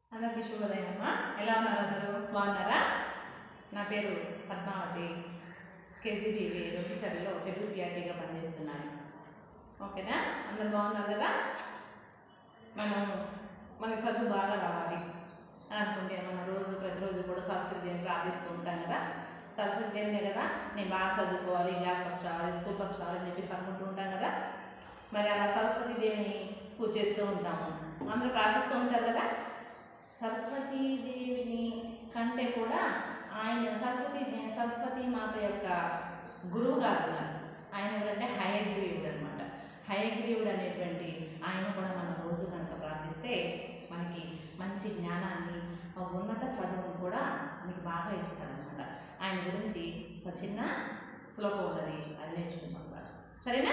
అందరికీ శుభోదయం అమ్మ ఎలా ఉన్నారు అందరూ బాగున్నారా నా పేరు పద్మావతి కేజీబీవీ రొట్టిచర్లలో తెలుగు సిఆర్టీగా పనిచేస్తున్నాను ఓకేనా అందరు బాగున్నారు కదా మనం మనకి చదువు బాగా రావాలి అని అనుకుంటే మనం రోజు ప్రతిరోజు కూడా సరస్వతి దేవిని ప్రార్థిస్తూ ఉంటాం కదా సరస్వతి దేవినే కదా నేను బాగా చదువుకోవాలి క్లాస్ ఫస్ట్ రావాలి స్కూల్ ఫస్ట్ రావాలి అని చెప్పేసి అనుకుంటూ ఉంటాం కదా మరి అలా సరస్వతి దేవిని పూజ చేస్తూ ఉంటాము అందరూ ప్రార్థిస్తూ ఉంటారు కదా సరస్వతీ దేవిని కంటే కూడా ఆయన సరస్వతి సరస్వతి మాత యొక్క గురువు గారు ఉన్నారు ఆయన ఎవరంటే హయగ్రీవుడు అనమాట హయగ్రీవుడు అనేటువంటి ఆయన కూడా మనం రోజు కనుక ప్రార్థిస్తే మనకి మంచి జ్ఞానాన్ని ఒక ఉన్నత చదువును కూడా మనకి బాగా ఇస్తాడనమాట ఆయన గురించి ఒక చిన్న శ్లోకం ఉన్నది అది నేర్చుకుందాం కదా. సరేనా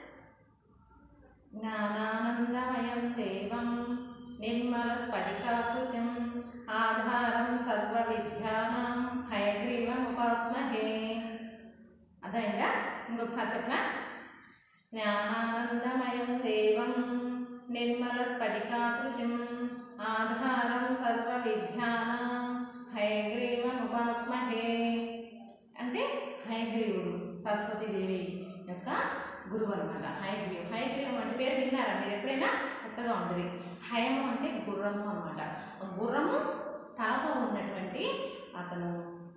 జ్ఞానానందమయం దేవం నిర్మల స్ఫటికాకృతిం ఆధారం సర్వ విద్యానాం హయగ్రీవం ఉపాస్మహే అర్థమైందా ఇంకొకసారి చెప్పనా జ్ఞానానందమయం దేవం నిర్మల స్ఫటికాకృతిం ఆధారం సర్వ విద్యానాం హయగ్రీవం ఉపాస్మహే అంటే హయగ్రీవుడు సరస్వతీదేవి యొక్క గురువు అనమాట హయగ్రీవం హయగ్రీవం అంటే పేరు విన్నారా మీరు ఎప్పుడైనా కొత్తగా ఉంటుంది హయము అంటే గుర్రము అనమాట గుర్రము తలతో ఉన్నటువంటి అతను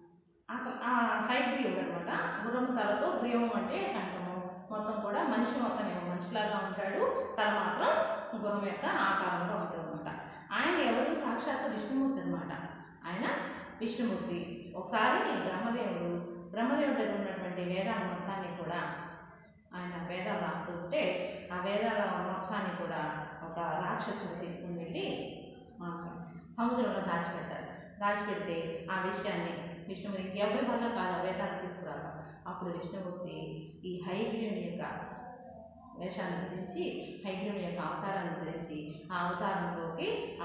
అసలు ఆ హైగ్రీవుడు అనమాట గుర్రము తలతో గ్రీవం అంటే కంఠము మొత్తం కూడా మనిషి మొత్తం ఏమో మనిషిలాగా ఉంటాడు తల మాత్రం గుర్రం యొక్క ఆకారంలో ఉంటుంది అనమాట ఆయన ఎవరు సాక్షాత్తు విష్ణుమూర్తి అనమాట ఆయన విష్ణుమూర్తి ఒకసారి బ్రహ్మదేవుడు బ్రహ్మదేవుడి దగ్గర ఉన్నటువంటి వేదాల మొత్తాన్ని కూడా ఆయన వేదాలు రాస్తూ ఉంటే ఆ వేదాల మొత్తాన్ని కూడా ఒక రాక్షసుడు తీసుకుని వెళ్ళి ఆ, సముద్రంలో దాచిపెడతారు దాచిపెడితే ఆ విషయాన్ని విష్ణుమూర్తి ఎవరి వల్ల కాదు ఆ వేదాలు తీసుకురావడం అప్పుడు విష్ణుమూర్తి ఈ హైగ్రీవుని యొక్క వేషాన్ని ధరించి హైగ్రీవుని యొక్క అవతారాన్ని ధరించి ఆ అవతారంలోకి ఆ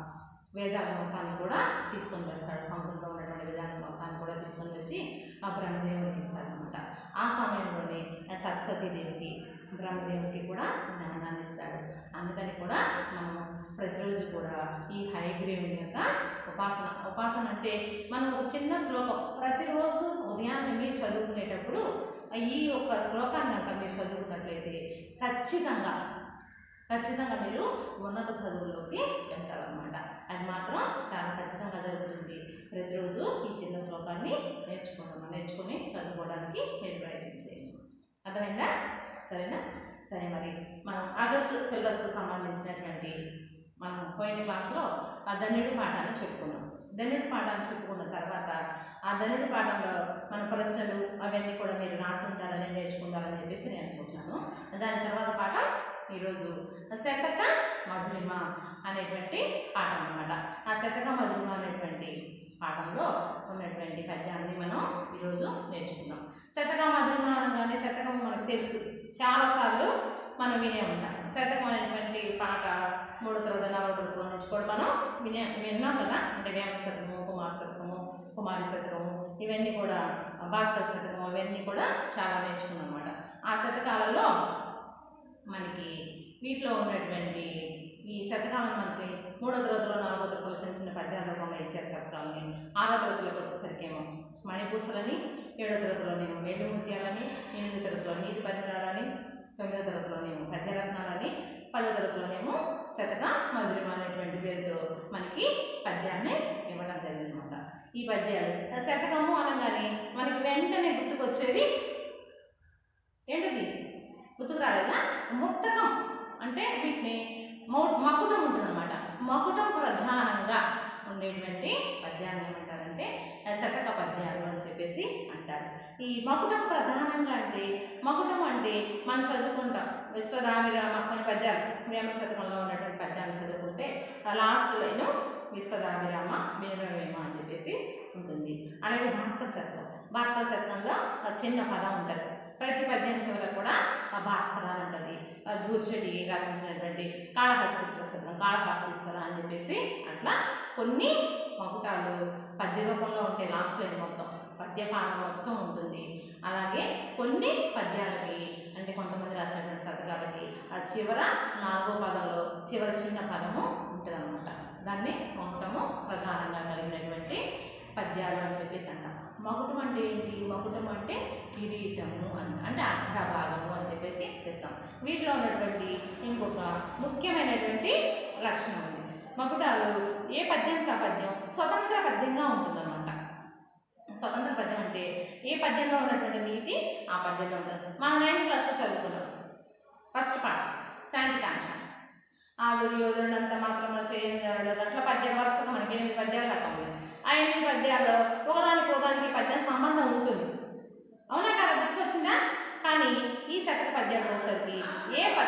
వేదాల మొత్తాన్ని కూడా తీసుకొని వస్తాడు సముద్రంలో ఉన్నటువంటి వేదాల మొత్తాన్ని కూడా తీసుకొని వచ్చి ఆ బ్రహ్మదేవుడికి ఇస్తాడనమాట ఆ సమయంలోనే ఆ సరస్వతీదేవికి బ్రహ్మదేవుడికి కూడా జ్ఞానాన్ని ఇస్తాడు అందుకని కూడా మనం ప్రతిరోజు కూడా ఈ హయగ్రీవుని యొక్క ఉపాసన ఉపాసన అంటే మనం ఒక చిన్న శ్లోకం ప్రతిరోజు ఉదయాన్నే మీరు చదువుకునేటప్పుడు ఈ యొక్క శ్లోకాన్ని కనుక మీరు చదువుకున్నట్లయితే ఖచ్చితంగా ఖచ్చితంగా మీరు ఉన్నత చదువుల్లోకి వెళ్తారనమాట అది మాత్రం చాలా ఖచ్చితంగా జరుగుతుంది ప్రతిరోజు ఈ చిన్న శ్లోకాన్ని నేర్చుకోవడం నేర్చుకొని చదువుకోవడానికి మీరు ప్రయత్నించేయండి అర్థమైందా సరేనా సరే మరి మనం ఆగస్టు సిలబస్కు సంబంధించినటువంటి మనం పోయిన క్లాస్లో ఆ ధన్యుడి పాఠాన్ని చెప్పుకున్నాం ధన్యుడి పాఠాన్ని చెప్పుకున్న తర్వాత ఆ ధన్యుడి పాఠంలో మన ప్రశ్నలు అవన్నీ కూడా మీరు రాసి ఉంటారని నేర్చుకుంటారని చెప్పేసి నేను అనుకుంటున్నాను దాని తర్వాత పాఠం ఈరోజు శతక మధురిమ అనేటువంటి పాఠం అన్నమాట ఆ శతక మధురిమ అనేటువంటి పాఠంలో ఉన్నటువంటి పద్యాన్ని మనం ఈరోజు నేర్చుకుందాం శతక మధురిమ అనగానే శతకం మనకు తెలుసు చాలాసార్లు మనం వినే ఉంటాం శతకం అనేటువంటి పాట మూడో తరగతి నాలుగో తరగతిలో నుంచి కూడా మనం వినే విన్నాం కదా అంటే వేమ శతకము కుమార శతకము కుమారి శతకము ఇవన్నీ కూడా భాస్కర్ శతకము ఇవన్నీ కూడా చాలా నేర్చుకున్నాం అనమాట ఆ శతకాలలో మనకి వీటిలో ఉన్నటువంటి ఈ శతకాలను మనకి మూడో తరగతిలో నాలుగో తరగతిలో చిన్న చిన్న పద్యాల రూపంలో ఇచ్చారు శతకాలని ఆరో తరగతిలోకి వచ్చేసరికి ఏమో మణిపూసలని ఏడో తరగతిలోనేమో వేలు ముత్యాలని ఎనిమిదో తరగతిలో నీతి పరిమళాలని తొమ్మిదో తరగతిలోనేమో పద్యరత్నాలని పదో తరగతిలోనేమో శతక మధురిమ అనేటువంటి పేరుతో మనకి పద్యాన్ని ఇవ్వడం జరిగిందనమాట ఈ పద్యాలు శతకము అనగానే మనకి వెంటనే గుర్తుకొచ్చేది ఏంటది గుర్తుకు రాలేదా ముక్తకం అంటే వీటిని మౌ మకుటం ఉంటుందన్నమాట మకుటం ప్రధానంగా ఉండేటువంటి పద్యాన్ని ఏమంటారంటే శతక పద్యాలు అని చెప్పేసి అంటారు ఈ మకుటం ప్రధానంగా అంటే మకుటం అంటే మనం చదువుకుంటాం విశ్వదావిరామ కొన్ని పద్యాలు వేమ శతకంలో ఉన్నటువంటి పద్యాలు చదువుకుంటే లాస్ట్ లైన్ విశ్వదావిరామ వీరవేమ అని చెప్పేసి ఉంటుంది అలాగే భాస్కర్ శతకం భాస్కర్ శతకంలో ఆ చిన్న పదం ఉంటుంది ప్రతి పద్యం చివర కూడా ఆ భాస్కర అని ఉంటుంది ఆ దూర్చడి రాసించినటువంటి కాళహస్తీశ్వర శతకం కాళహస్తీశ్వర అని చెప్పేసి అట్లా కొన్ని మకుటాలు పద్య రూపంలో ఉంటే లాస్ట్ లైన్ మొత్తం పద్యపానం మొత్తం ఉంటుంది అలాగే కొన్ని పద్యాలకి అంటే కొంతమంది రాసినటువంటి శతకాలకి ఆ చివర నాలుగో పదంలో చివరి చిన్న పదము ఉంటుంది దాన్ని మకుటము ప్రధానంగా కలిగినటువంటి పద్యాలు అని చెప్పేసి అంటాం మకుటం అంటే ఏంటి మకుటం అంటే కిరీటము అంట అంటే అగ్రభాగము అని చెప్పేసి చెప్తాం వీటిలో ఉన్నటువంటి ఇంకొక ముఖ్యమైనటువంటి లక్షణం ఉంది మకుటాలు ఏ పద్యానికి ఆ పద్యం స్వతంత్ర పద్యంగా ఉంటుందన్నమాట స్వతంత్ర పద్యం అంటే ఏ పద్యంలో ఉన్నటువంటి నీతి ఆ పద్యంలో ఉంటుంది మనం నైన్త్ క్లాస్లో చదువుకున్నాం ఫస్ట్ పాట శాంతికాంక్ష ఆ దుర్యోధనుడంత మాత్రంలో చేయగలడు అట్లా పద్యం వరుసగా మనకి ఎనిమిది పద్యాలు దాకా ఉన్నాయి ఆ ఎనిమిది పద్యాల్లో ఒకదానికి ఒకదానికి పద్యం సంబంధం ఉంటుంది అవునా కదా గుర్తుకొచ్చిందా కానీ ఈ శతక పద్యాలు వచ్చేసరికి ఏ ప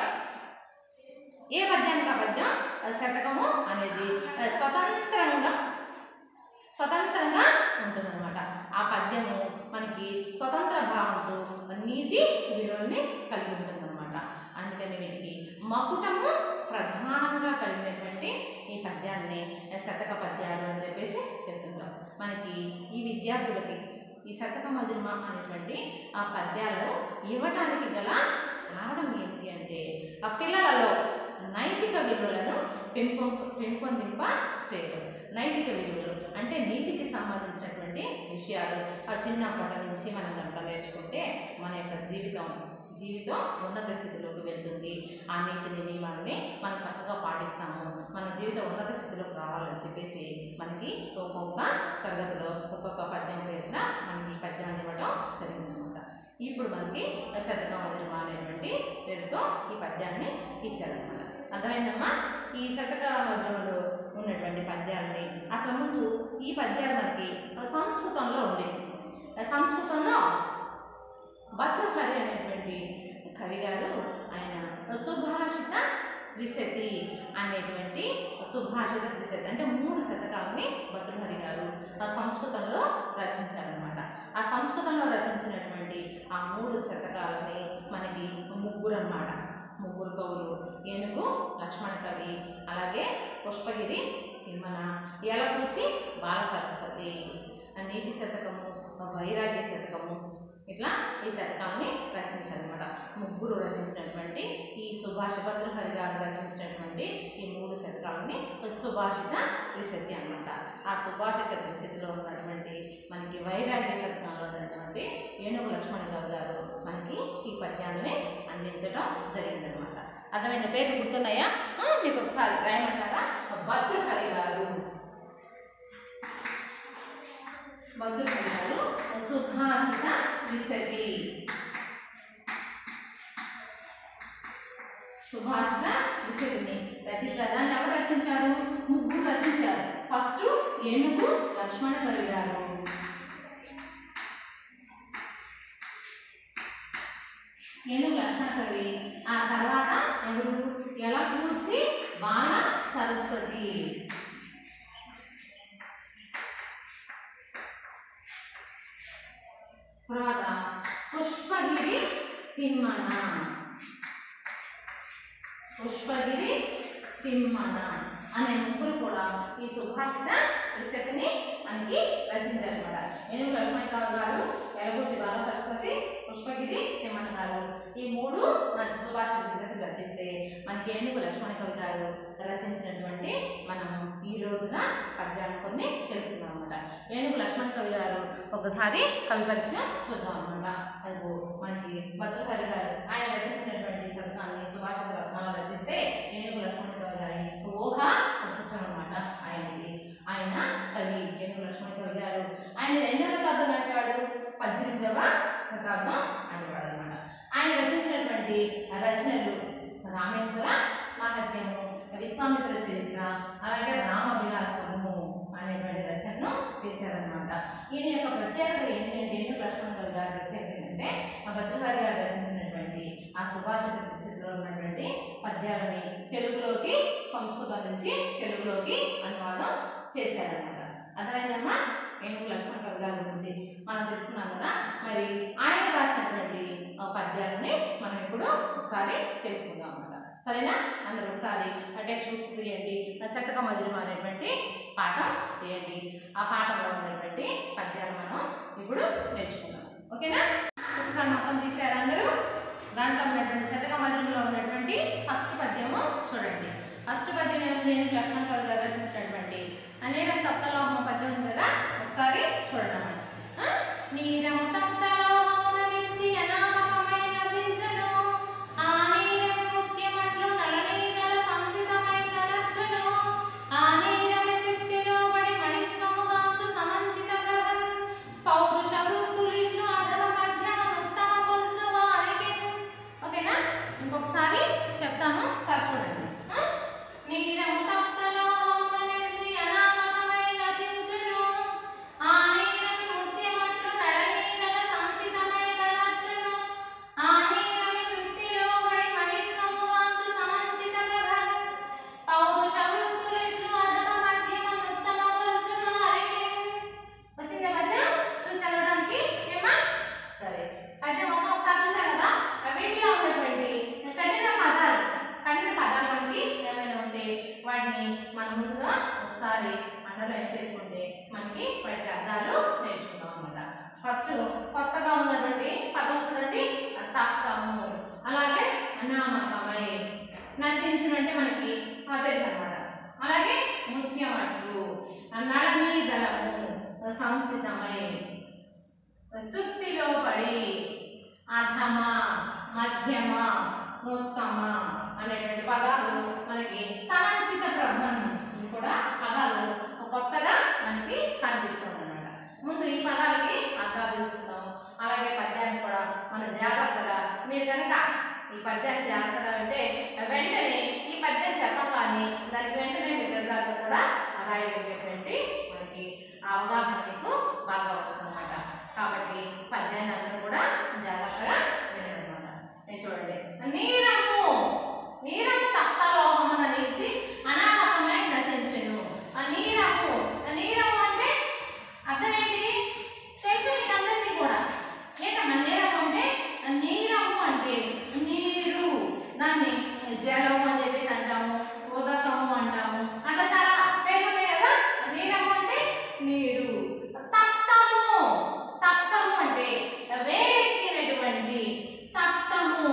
ఏ పద్యానికి ఆ పద్యం ఆ శతకము అనేది ఆ, స్వతంత్రంగా స్వతంత్రంగా ఉంటుందన్నమాట ఆ పద్యము మనకి స్వతంత్ర భావంతో నీతి విలువల్ని కలిగి ఉంటుందన్నమాట అందుకని వీటికి మకుటము ప్రధానంగా కలిగినటువంటి ఈ పద్యాన్ని శతక పద్యాలు అని చెప్పేసి చెప్తుంటాం మనకి ఈ విద్యార్థులకి ఈ శతక మధుమ అనేటువంటి ఆ పద్యాలు ఇవ్వటానికి గల కారణం ఏంటి అంటే ఆ పిల్లలలో నైతిక విలువలను పెంపొ పెంపొందింప చేయడం నైతిక విలువలు అంటే నీతికి సంబంధించినటువంటి విషయాలు ఆ చిన్నప్పటి నుంచి మనం కనుక నేర్చుకుంటే మన యొక్క జీవితం జీవితం ఉన్నత స్థితిలోకి వెళ్తుంది ఆ నీతిని నియమాలని మనం చక్కగా పాటిస్తాము మన జీవితం ఉన్నత స్థితిలోకి రావాలని చెప్పేసి మనకి ఒక్కొక్క తరగతిలో ఒక్కొక్క పద్యం పేరున మనకి ఈ పద్యాన్ని ఇవ్వడం జరిగిందనమాట ఇప్పుడు మనకి శతకం మధురమ అనేటువంటి పేరుతో ఈ పద్యాన్ని ఇచ్చారనమాట అర్థమైందమ్మా ఈ శతక మధురములో ఉన్నటువంటి పద్యాలని అసలు ముందు ఈ పద్యాలు మనకి సంస్కృతంలో ఉండేవి సంస్కృతంలో భర్తృహరి అనేటువంటి కవి గారు ఆయన సుభాషిత త్రిశతి అనేటువంటి సుభాషిత త్రిశతి అంటే మూడు శతకాలని భర్తృహరి గారు ఆ సంస్కృతంలో రచించారనమాట ఆ సంస్కృతంలో రచించినటువంటి ఆ మూడు శతకాలని మనకి ముగ్గురు అన్నమాట ముగ్గురు కవులు ఏనుగు లక్ష్మణ కవి అలాగే పుష్పగిరి తిమ్మన ఎలకూచి బాల సరస్వతి ఆ నీతి శతకము ఆ వైరాగ్య శతకము ఇట్లా ఈ శతకాన్ని రచించారనమాట ముగ్గురు రచించినటువంటి ఈ సుభాష భద్రహరి గారు రచించినటువంటి ఈ మూడు శతకాలని సుభాషిత త్రిశతి అన్నమాట ఆ సుభాషిత త్రిశతిలో ఉన్నటువంటి మనకి వైరాగ్య శతకంలో ఉన్నటువంటి ఏనుగు లక్ష్మణ కవి గారు మనకి ఈ పద్యాన్ని అందించడం జరిగిందనమాట అర్థమైన పేర్లు గుర్తున్నాయా ఆ, మీకు ఒకసారి రాయమంటారా భద్రహరి గారు భద్రహరి గారు సుభాషిత త్రిశతి సుభాషిత త్రిశతిని రచిస్తారు దాన్ని ఎవరు రచించారు ముగ్గురు రచించారు ఫస్ట్ ఏనుగు లక్ష్మణ కవి గారు ఏనుగు లక్ష్మణ కవి ఆ తర్వాత ఎవరు ఎలా కూర్చి బాల సరస్వతి తర్వాత పుష్పగిరి తిమ్మన పుష్పగిరి తిమ్మన అనే ముగ్గురు కూడా ఈ సుభాషిత త్రిశతిని మనకి రచించారనమాట ఏనుగు లక్ష్మణరావు గారు ఎలగూచి బాల సరస్వతి పుష్పగిరి తిమ్మన గారు ఈ మూడు మన సుభాషిత త్రిశతిని రచిస్తే మనకి ఏనుగు లక్ష్మణ కవి గారు రచించినటువంటి మనం ఈ రోజున పద్యాలు కొన్ని తెలుసుకుందాం అనమాట ఏనుగు లక్ష్మణ కవి గారు ఒకసారి కవి పరిచయం చూద్దాం అనమాట అదిగో మనకి భద్రకవి గారు ఆయన రచించినటువంటి శతకాన్ని సుభాషిత రత్నాలు రచిస్తే ఏనుగు లక్ష్మణ కవి గారి ఊహ నక్షత్రం అనమాట ఆయనకి ఆయన కవి ఏనుగు లక్ష్మణ కవి గారు ఆయన ఎన్నో శతాబ్దం అంటాడు పద్దెనిమిదవ శతాబ్దం అంటాడు అనమాట ఆయన రచించినటువంటి రచనలు రామేశ్వర మహత్యము విశ్వామిత్ర చరిత్ర అలాగే రామ విలాసము అనేటువంటి రచనను చేశారనమాట ఈయన యొక్క ప్రత్యేకత ఏంటంటే ఏనుగు లక్ష్మణ కవి గారి ప్రత్యేకత ఏంటంటే ఆ భద్రకారి గారు రచించినటువంటి ఆ సుభాషిత స్థితిలో ఉన్నటువంటి పద్యాలని తెలుగులోకి సంస్కృతం నుంచి తెలుగులోకి అనువాదం చేశారనమాట అర్థమైందమ్మా ఏనుగు లక్ష్మణ కవి గారి గురించి మనం తెలుసుకున్నాం కదా మరి ఆయన రాసినటువంటి ఆ పద్యాలని మనం ఇప్పుడు ఒకసారి తెలుసుకుందాం అనమాట సరేనా అందరూ ఒకసారి టెక్స్ట్ బుక్స్ తీయండి ఆ శతక మధురం అనేటువంటి పాఠం తీయండి ఆ పాఠంలో ఉన్నటువంటి పద్యాలు మనం ఇప్పుడు నేర్చుకుందాం ఓకేనా పుస్తకాలు మొత్తం తీసారు అందరూ దాంట్లో ఉన్నటువంటి శతక మధురంలో ఉన్నటువంటి ఫస్ట్ పద్యము చూడండి ఫస్ట్ పద్యం ఏముంది లక్ష్మణ కవి గారు రచించినటువంటి అనేక తప్తలోహం పద్యం ఉంది కదా ఒకసారి చూడండి అన్నమాట. ఆ? నీరము తప్తలోహమున మించి అనామకమై నశించును ఆ నీరమి ముత్యమట్లు నళనీగల సంసితమై నలచును ఆ నీరమి శక్తిలో పడి మణిత్వముగాంచు సమంచిత ప్రభన్ పౌరుష వృత్తులిట్లు అధమ మధ్యమ ఉత్తమ కొంచు వారికి ఓకేనా ఇంకొకసారి చెప్తాను సార్ చూడండి ఆ? నీరము తప్తలో నిలిచి అనామకమై నశించును ఆ నీరమి ముత్యమట్లు నడనీగల సంసితమై గలచును ఆ నీరమి సుట్టిలో పడి మణిత్వముగాంచు సమంచిత ప్రభన్ పౌరుష వృత్తులిట్లు అధమ మధ్యమ ఉత్తమ కొంచు వారికి వచ్చిందా పద్యం చూసి చదవడానికి ఏమా సరే పద్యం మొత్తం ఒకసారి చూసాం కదా వీటిలో ఉన్నటువంటి కఠిన పదాలు కఠిన పదాలు మనకి ఏమైనా ఉంటే వాటిని మనం ముందుగా ఒకసారి అండర్లైన్ చేసుకుంటే మనకి వాటి అర్థాలు నేర్చుకుంటాం అనమాట ఫస్ట్ కొత్తగా ఉన్నటువంటి పదం చూడండి తక్కము అలాగే అనామకమై నశించినంటే మనకి ఆ, తెలుసు అనమాట అలాగే ముత్యమట్లు నళనీ దళము సంస్థితమై సుక్తిలో పడి అధమ మధ్యమ ఉత్తమ అనేటువంటి పదాలు మనకి సమంచిత ప్రభం ఇవి కూడా పదాలు కొత్తగా మనకి కనిపిస్తుంది అనమాట ముందు ఈ పదాలకి అర్థాలు చూస్తున్నాం అలాగే పద్యాన్ని కూడా మనం జాగ్రత్తగా మీరు కనుక ఈ పద్యాన్ని జాగ్రత్తగా అంటే వెంటనే ఈ పద్యం చెప్పగానే దానికి వెంటనే వివరాలు కూడా రాయగలిగేటువంటి మనకి ఆ అవగాహన మీకు బాగా వస్తుంది అనమాట కాబట్టి పద్యాన్ని అందరూ కూడా జాగ్రత్తగా వినండి అనమాట నేను చూడండి నీరము నీరము తప్తలోహమున నిలిచి అనామకమై నశించును ఆ నీరము ఆ నీరము అంటే అర్థం ఏంటి తెలుసు మీకు అందరికీ కూడా ఏంటమ్మా నీరము అంటే ఆ నీరము అంటే నీరు దాన్ని జలము అని చెప్పేసి అంటాము ఉదకము అంటాము అట్లా చాలా పేర్లు ఉన్నాయి కదా నీరము అంటే నీరు తప్తము తప్తము అంటే వేడెక్కినటువంటి తప్తము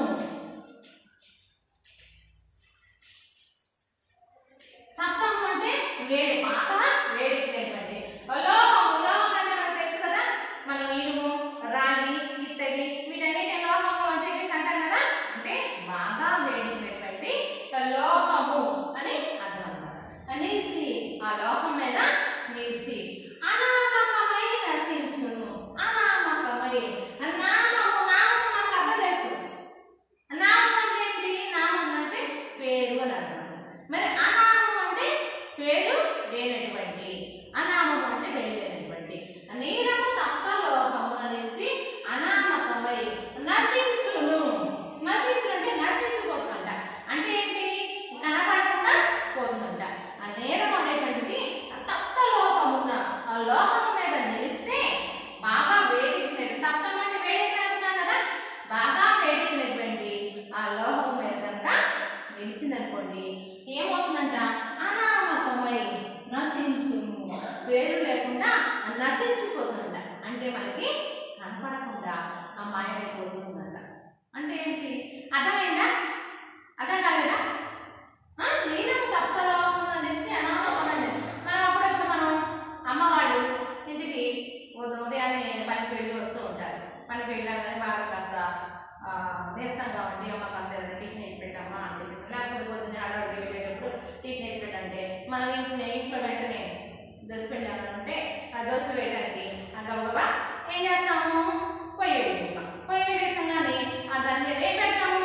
తప్తము అంటే వేడి బాగా వేడెక్కినటువంటి లోహము లోహం అంటే మనకు తెలుసు కదా మనం ఇనుము రాగి ఇత్తడి వీటన్నిటి లోహము అని చెప్పేసి అంటాం కదా అంటే బాగా వేడెక్కినటువంటి లోహము అని అర్థం అన్నమాట నిలిచి ఆ లోహం మీద నిలిచి అనామకమై నశించును అనామకమై నామము నామము మనకు అర్థం తెలుసు నామం అంటే ఏంటి నామం అంటే పేరు అని అర్థం మరి అనామం అంటే పేరు లేనటువంటి అనామం అంటే పేరు లేనటువంటి నీరము తప్ప లోహమున నుంచి అనామకమై నశించును నశించును అంటే నశించిపోతుందంట అంటే ఏంటి కనపడకుండా పోతుందంట ఆ నేరం అనేటువంటిది తప్త లోహమున్న ఆ లోహము మీద నిలిస్తే బాగా వేడెక్కినట్టు తప్తం అంటే వేడెక్కినట్టున్నాం కదా బాగా వేడెక్కినటువంటి ఆ లోహం మీద కనుక నిలిచిందనుకోండి ఏమవుతుందంట అనామకమై నశించును పేరు లేకుండా నశించిపోతుందంట అంటే మనకి కనపడకుండా ఆ మాయమైపోతుందంట అంటే ఏంటి అర్థమైందా అర్థం కాలేదా ఆ, నీలం తప్పలో నుంచి అనామకమైన మనం అప్పుడప్పుడు మనం అమ్మ వాళ్ళు ఇంటికి ఉదయం ఉదయాన్నే పనికి వెళ్ళి వస్తూ ఉంటారు పనికి వెళ్ళాగానే బాగా కాస్త ఆ, నీరసంగా ఉండి అమ్మ కాస్త ఏదైనా టిఫిన్ వేసి పెట్టమ్మా అని చెప్పేసి లేకపోతే పొద్దున్నే ఆడవాడికి వెళ్ళేటప్పుడు టిఫిన్ వేసి పెట్టంటే మనం ఇంట్లో ఇంట్లో వెంటనే దోశ పెట్టామని ఉంటే ఆ దోశ వేయడానికి ఆ గబగబా ఏం చేస్తాము పొయ్యి వేసేస్తాం పొయ్యి వేసేసంగానే ఆ దాని మీద ఏం పెడతాము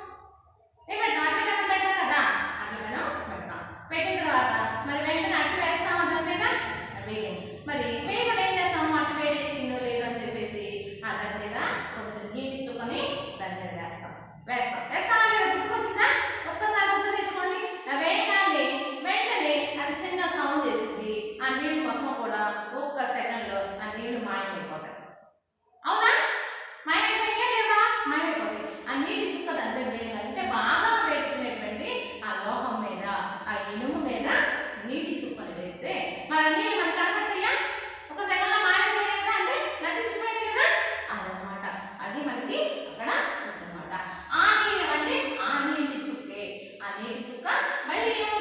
ఏం పెడతాం అట్లా కదా పెడతాం కదా అట్లా మనం పెడతాం పెట్టిన తర్వాత మరి వెంటనే అట్టు వేస్తామా దాని మీద వేయం మరి వేయకుండా ఏం చేస్తాము అట్టు వేడి ఎక్కిందో లేదో అని చెప్పేసి ఆ దాని మీద కొంచెం నీటి చుక్కని దాని మీద వేస్తాం వేస్తాం వేస్తామా లేదా గుర్తుకొచ్చిందా ఒక్కసారి గుర్తు తెచ్చుకోండి ఆ వేయగానే వెంటనే అది చిన్న సౌండ్ చేసింది ఆ నీళ్ళు మొత్తం కూడా ఒక్క సెకండ్లో ఆ నీళ్లు మాయమైపోతాయి అవునా మాయమైపోయినాయా లేవా మాయమైపోతాయి ఆ నీటి చుక్క దాని దగ్గర వేయాలంటే బాగా పెట్టుకునేటువంటి ఆ లోహం మీద ఆ ఇనుము మీద నీటి చుక్కను వేస్తే మరి ఆ నీళ్ళు మనకు కనపడతాయా ఒక సెకండ్లో మాయమైపోయినాయి కదా అంటే నశించిపోయినాయి కదా అదనమాట అది మనకి అక్కడ చుక్క అనమాట ఆ నీరు అంటే ఆ నీటి చుక్కే ఆ నీటి చుక్క మళ్ళీ ఏమవుతుంది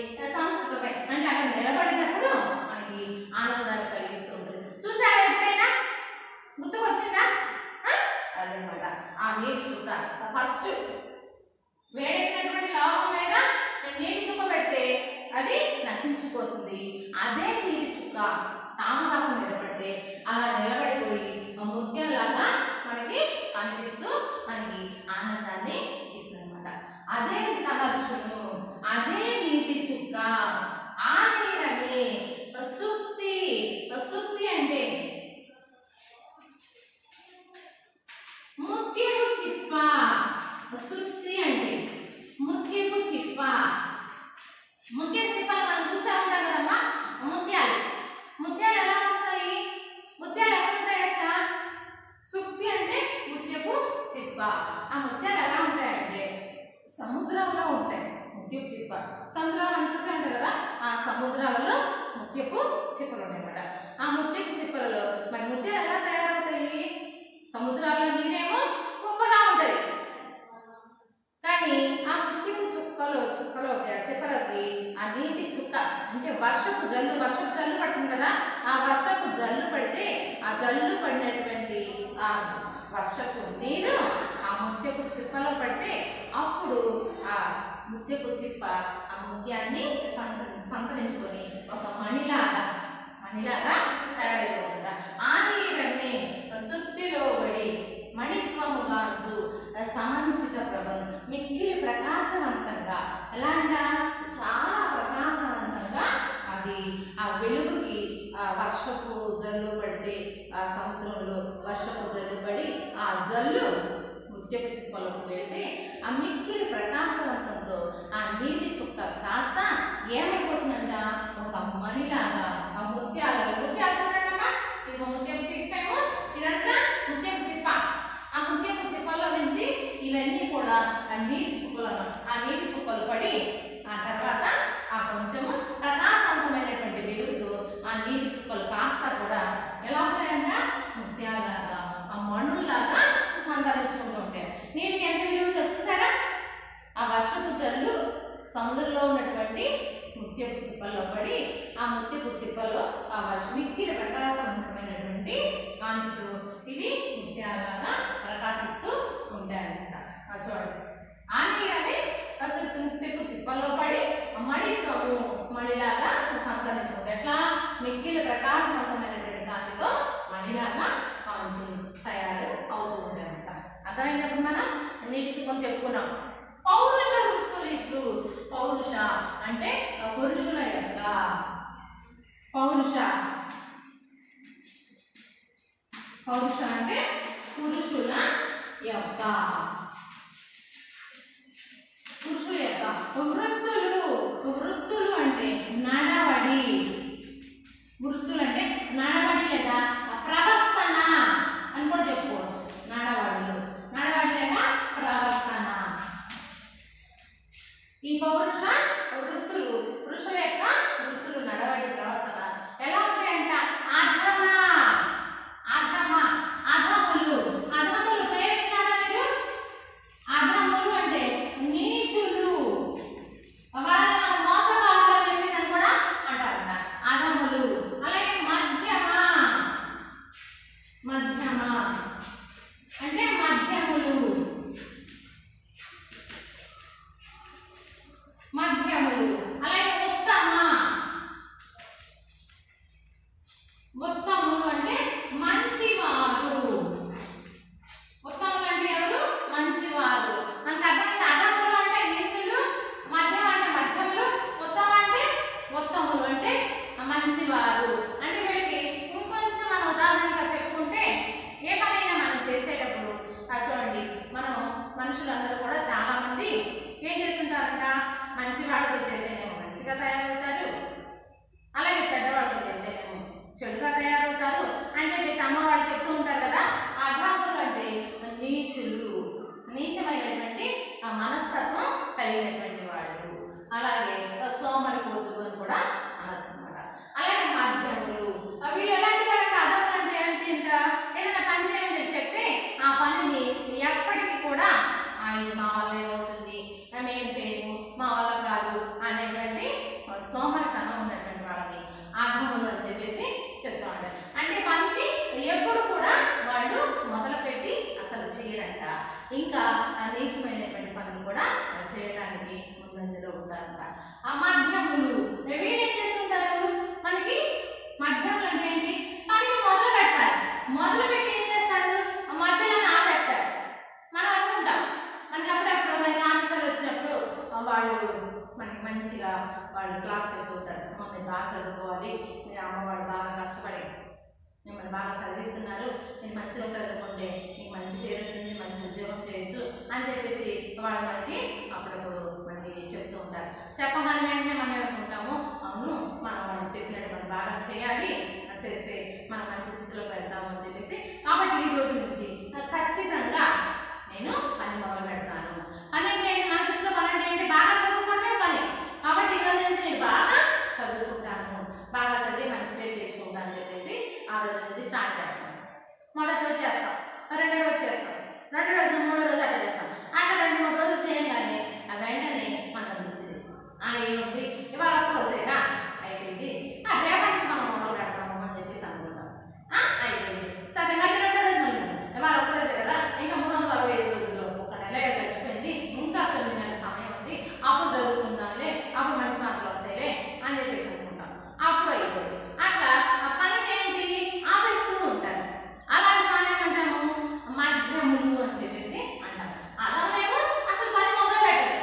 సంస్కృత అంటే అక్కడ నిలబడినప్పుడు మనకి ఆనందాన్ని కలిగిస్తూ ఉంటుంది చూసారా ఎప్పుడైనా గుర్తుకొచ్చిందా ఆ? అదనమాట ఆ నీటి చుక్క ఫస్ట్ వేడెక్కినటువంటి లోపం మీద నీటి చుక్క పెడితే అది నశించిపోతుంది అదే నీటి చుక్క తామరాకు మీద పడితే అలా నిలబడిపోయి ఆ ముత్యంలాగా మనకి కనిపిస్తూ మనకి ఆనందాన్ని ఇస్తుంది అనమాట అదే తలచును అదే నీటి చుక్క ఆ నీరమే సుక్తి సుక్తి అంటే ముత్యపు చిప్ప సుత్తి అంటే ముత్యపు చిప్ప ముత్యపు చిప్పలు మనం చూసే ఉంటాం కదమ్మా ముత్యాలు ముత్యాలు ఎలా వస్తాయి ముత్యాలు ఎక్కడ ఉంటాయి అసలు సుక్తి అంటే ముత్యపు చిప్ప ఆ ముత్యాలు ఎలా ఉంటాయంటే సముద్రంలో ఉంటాయి ముత్యపు చిప్ప సముద్రాలు మనం చూసే ఉంటారు కదా ఆ సముద్రాలలో ముత్యపు చిప్పలు ఉన్నాయన్నమాట ఆ ముత్యపు చిప్పలలో మరి ముత్యాలు ఎలా తయారవుతాయి సముద్రాల్లో నీరేమో ఉప్పగా ఉంటుంది కానీ ఆ ముత్యపు చుక్కలో చుక్కలోకి ఆ చిప్పలకి ఆ నీటి చుక్క అంటే వర్షపు జల్లు వర్షపు జల్లు పడుతుంది కదా ఆ వర్షపు జల్లు పడితే ఆ జల్లు పడినటువంటి ఆ వర్షపు నీరు ఆ ముత్యపు చిప్పలో పడితే అప్పుడు ఆ ముత్యపు చిప్ప ఆ ముత్యాన్ని సంత- సంతరించుకొని ఒక మణిలాగా మణిలాగా తయారైపోతుందా ఆ నీరమే సుత్తిలో పడి మణిత్వముగాంచు సమంచిత ప్రభను మిక్కిలి ప్రకాశవంతంగా ఎలా అంట చాలా ప్రకాశవంతంగా అది ఆ వెలుగుకి ఆ వర్షపు జల్లు పడితే ఆ సముద్రంలో వర్షపు జల్లు పడి ఆ జల్లు ముత్యపు చిప్పలకు వెళితే ఆ మిక్కిలి ప్రకాశవంతంతో ఆ నీటి చుక్క కాస్త ఏమైపోతుందంట ఒక మణిలాగా ఆ ముత్యాలు ముత్యాలు చూడండమ్మా ఇది ఒక ముత్యపు చిప్పేమో ఇదంతా ముత్యపు చిప్ప ఆ ముత్యపు చిప్పల్లో నుంచి ఇవన్నీ కూడా ఆ నీటి చుక్కలు అన్నమాట ఆ నీటి చుక్కలు పడి ఆ తర్వాత ఆ కొంచెము ప్రకాశవంతమైనటువంటి వెలుగుతో ఆ నీటి చుక్కలు కాస్త కూడా ఎలా ఉంటాయంట ముత్యాలాగా ఆ మణుల్లాగా సంతరించుకుంటూ ఉంటాయి నీటికి ఎంత విలువ ఉందో చూసారా ఆ వర్షపు జల్లు సముద్రంలో ఉన్నటువంటి ముత్యపు చిప్పల్లో పడి ఆ ముత్యపు చిప్పల్లో ఆ వర్ష మిక్కిలి ప్రకాశవంతమైనటువంటి కాంతితో ఇవి ముత్యాలాగా ప్రకాశిస్తూ ఉంటాయన్నమాట ఆ చూడండి ఆ నీరని అసలు ముత్యపు చిప్పల్లో పడి ఆ మణిత్వము మణిలాగా సంతరించుకుంటాయి ఎట్లా మిక్కిలి ప్రకాశవంతమైనటువంటి కాంతితో మణిలాగా కాంచు తయారు అవుతూ ఉంటాయన్నమాట అర్థమైనప్పుడు మనం నీటి చుక్కం చెప్పుకున్నాం పౌరుష వృత్తులు ఇట్లు పౌరుష అంటే పురుషుల యొక్క పౌరుష పౌరుష అంటే పురుషుల యొక్క పురుషుల యొక్క వృత్తులు వృత్తులు అంటే నడవడి వృత్తులు అంటే నడవడి లేదా ప్రవర్తన అని కూడా చెప్పుకోవచ్చు నడవడులు నడవడి లేదా ప్రవర్తన ఈ పౌరుష వృత్తులు పురుషుల యొక్క వృత్తులు నడవడి ప్రవర్తన ఎలా ఉంటాయి ఆ మధ్యములు వీళ్ళేం చేస్తుంటారు మనకి మధ్యములు అంటే ఏంటి పనిని మొదలు పెడతారు మొదలు పెట్టి ఏం చేస్తారు ఆ మధ్యలో ఆపేస్తారు మనం అనుకుంటాం మనకి అప్పుడప్పుడు మనకి ఆఫీసర్లు వచ్చినప్పుడు ఆ వాళ్ళు మనకి మంచిగా వాళ్ళు క్లాస్ చెప్పుకుంటారు మమ్మల్ని బాగా చదువుకోవాలి మీరు అమ్మ వాళ్ళు బాగా కష్టపడి మిమ్మల్ని బాగా చదివిస్తున్నారు మీరు మంచిగా చదువుకుంటే మీకు మంచి పేరు వస్తుంది మంచి ఉద్యోగం చేయొచ్చు అని చెప్పేసి వాళ్ళు మనకి అప్పుడప్పుడు మనకి చెప్తూ ఉంటారు చెప్పగానే వెంటనే మనం ఏమనుకుంటాము అవును మనం వాళ్ళు చెప్పినట్టు మనం బాగా చేయాలి అది చేస్తే మనం మంచి స్థితిలోకి వెళ్తాము అని చెప్పేసి కాబట్టి ఈ రోజు నుంచి ఖచ్చితంగా నేను పని మొదలు పెడతాను పని అంటే ఏంటి? మన దృష్టిలో పని అంటే ఏంటి బాగా చదువుకుంటే పని కాబట్టి ఈ రోజు నుంచి నేను బాగా చదువుకుంటాను బాగా చదివి మంచి పేరు తెచ్చుకుంటాను అని చెప్పేసి ఆ రోజు నుంచి స్టార్ట్ చేస్తాం మొదటి రోజు చేస్తాం రెండో రోజు చేస్తాం రెండో రోజు మూడో రోజు అట్లా చేస్తాం అట్లా రెండు మూడు రోజులు చేయగానే ఆ వెంటనే మనకు అనిపించింది ఆ ఏముంది ఇవాళ ఒక్క రోజేగా అయిపోయింది ఆ రేపటి నుంచి మనం మొదలు పెడతాము అని చెప్పేసి అనుకుంటాం ఆ, అయిపోయింది సరే మళ్ళీ రెండో రోజు మళ్ళీ ఇవాళ ఒక్క రోజే కదా ఇంకా మూడు వందల అరవై ఐదు రోజులు ఒక నెల గడిచిపోయింది ఇంకా తొమ్మిది నెలల సమయం ఉంది అప్పుడు చదువుకుందాంలే అప్పుడు మంచి మార్కులు వస్తాయిలే అని చెప్పేసి అనుకుంటాం అప్పుడు అయిపోయింది అట్లా ఆ పని ఏంటి ఆపేస్తూ ఉంటారు అలాంటి పని ఏమంటాము మధ్యములు అని చెప్పేసి అంటాం అదమేమో అసలు పని మొదలు పెట్టరు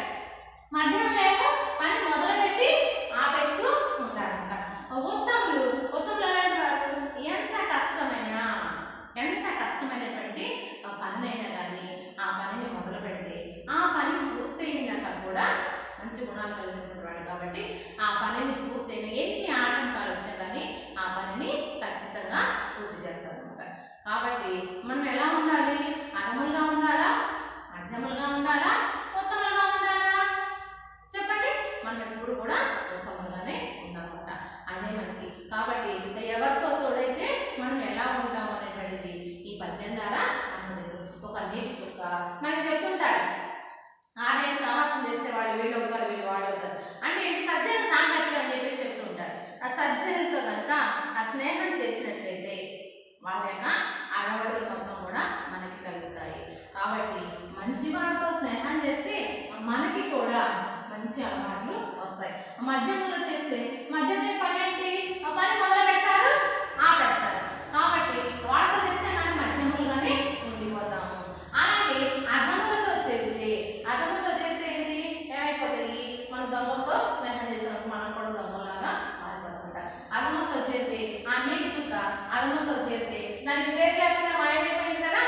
మధ్యంలో పని మొదలుపెట్టి ఆపేస్తూ ఉంటారన్నమాట ఉత్తములు ఉత్తములు ఎలాంటి వారు ఎంత కష్టమైనా ఎంత కష్టమైనటువంటి ఆ పనినైనా కానీ ఆ పనిని మొదలు పెడితే ఆ పని పూర్తయినాక కూడా మంచి గుణాలు కలిగినటువంటి వాడు కాబట్టి ఆ పనిని పూర్తయిన ఎన్ని ఆటంకాలు వచ్చినా కానీ ఆ పనిని ఖచ్చితంగా పూర్తి చేస్తారనమాట కాబట్టి మనం ఎలా ఉండాలి అదములుగా ఉండాలా మధ్యములుగా ఉండాలా ఉత్తములుగా ఉండాలా చెప్పండి మనం ఎప్పుడు కూడా ఉత్తములుగానే ఉండాలన్నమాట అదే మనకి కాబట్టి ఇంకా ఎవరితో తోడైతే మనం ఎలా ఉంటాము అనేటువంటిది ఈ పద్యం ద్వారా మనకు తెలుసు ఒక నీటి చుక్క మనకి చెప్తుంటారు ఆరేడు సహవాసం చేస్తే వాళ్ళు వీళ్ళు అవుతారు వీళ్ళు వాళ్ళు అవుతారు అంటే ఏంటి సజ్జన సాంగత్యం అని చెప్పేసి చెప్తుంటారు ఆ సజ్జనులతో కనుక ఆ స్నేహం చేసినట్లయితే వాళ్ళ యొక్క అలవాటులు మొత్తం కూడా మనకి కలుగుతాయి కాబట్టి మంచి వాళ్ళతో స్నేహం చేస్తే మనకి కూడా మంచి అలవాట్లు వస్తాయి మద్యంలో చేస్తే మద్యంలో పని ఏంటి ఆ పని మొదలు పెట్టారు ఆపేస్తారు కాబట్టి వాళ్ళతో చేస్తే మనం మధ్యములుగానే ఉండిపోతాము అలాగే అధములతో చేరితే అధములతో చేరితే ఏంటి ఏమైపోతాయి మన దొంగలతో స్నేహం చేసినప్పుడు మనం కూడా దొంగలాగా మారిపోతామంట అధములతో చేరితే ఆ నీటి చుక్క అధములతో చేరితే దానికి పేరు లేకుండా మాయమైపోయింది కదా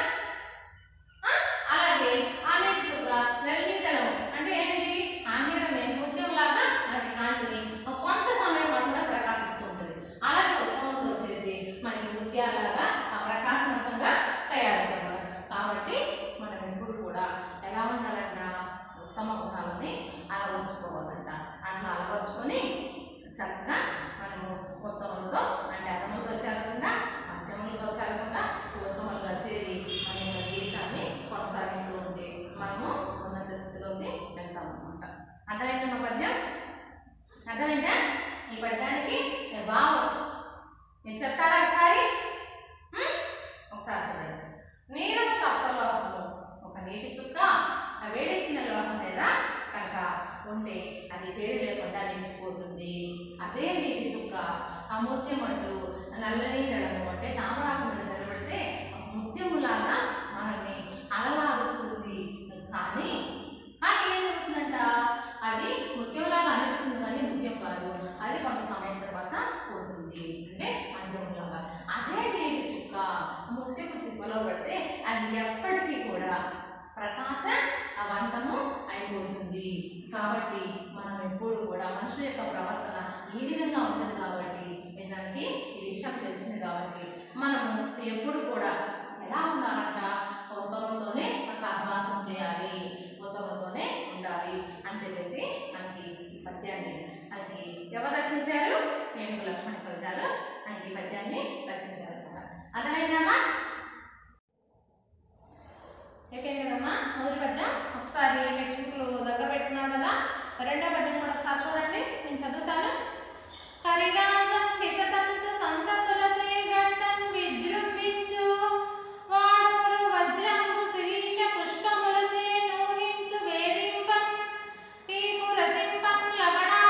ఆ? అలాగే ఆ నీటి చుక్క నెలనీతలం అంటే ఏంటి ఆ నీరమే ముత్యంలాగా మనకి కాంతిని కొంత సమయం మాత్రమే ప్రకాశిస్తూ ఉంటుంది అలాగే ఉత్తమంతో చేరితే మనకి ముత్యాలాగా ఆ ప్రకాశవంతంగా తయారవుతుంది కాబట్టి మనం ఎప్పుడు కూడా ఎలా ఉండాలంట ఉత్తమ గుణాలని అలవరుచుకోవాలంట అట్లా అలవరుచుకొని చక్కగా మనము ఉత్తములతో అంటే అదములతో చేరకుండా మధ్యములతో చేరకుండా ఉత్తములుగా చేరి మన యొక్క జీవితాన్ని కొనసాగిస్తూ ఉంటే మనము ఉన్నత స్థితిలోకి వెళ్తాం అనమాట అర్థమైందా మా పద్యం అర్థమైందా ఈ పద్యానికి భావం నేను చెప్తారా ఒకసారి హ్మ్? ఒకసారి చూడండి నీరు తప్ప లోహంలో ఒక నీటి చుక్క ఆ వేడెక్కిన లోహం మీద కనుక ఉంటే అది పేరు లేకుండా నిలిచిపోతుంది అదే నీటి చుక్క ఆ ముత్యం అంటూ నల్లని నెలము అంటే తామరాకు మీద నిలబడితే ఆ ముత్యములాగా మనల్ని అలలాడుస్తుంది కానీ కానీ ఏం జరుగుతుందంట అది ముత్యంలాగా అనిపిస్తుంది కానీ ముత్యం కాదు అది కొంత సమయం తర్వాత పోతుంది అంటే మద్యములాగా అదే నీటి చుక్క ముత్యపు చిప్పలో పడితే అది ఎప్పటికీ కూడా ప్రకాశ అవంతము అయిపోతుంది కాబట్టి మనం ఎప్పుడు కూడా మనుషుల యొక్క ప్రవర్తన ఈ విధంగా ఉంటుంది కాబట్టి దానికి ఈ విషయం తెలిసింది కాబట్టి మనము ఎప్పుడు కూడా ఎలా ఉండాలంట ఉత్తమంతోనే సహవాసం చేయాలి ఉత్తమంతోనే ఉండాలి అని చెప్పేసి మనకి ఈ పద్యాన్ని మనకి ఎవరు రచించారు ఏనుగు లక్ష్మణ కవి గారు మనకి ఈ పద్యాన్ని రచించారు అనమాట అర్థమైందమ్మా అయిపోయింది కదమ్మా మొదటి పద్యం ఒకసారి నెక్స్ట్ బుక్లో దగ్గర పెట్టుకున్నాం కదా రెండో పద్యం కూడా ఒకసారి చూడండి నేను చదువుతాను కరిరాజం విసతంతు సంతతులచే గట్టన్ విజృంభించు వాడములు వజ్రంబు శిరీష పుష్పములచే నూహించు వేధింపన్ తీపు రచింపన్ లవణా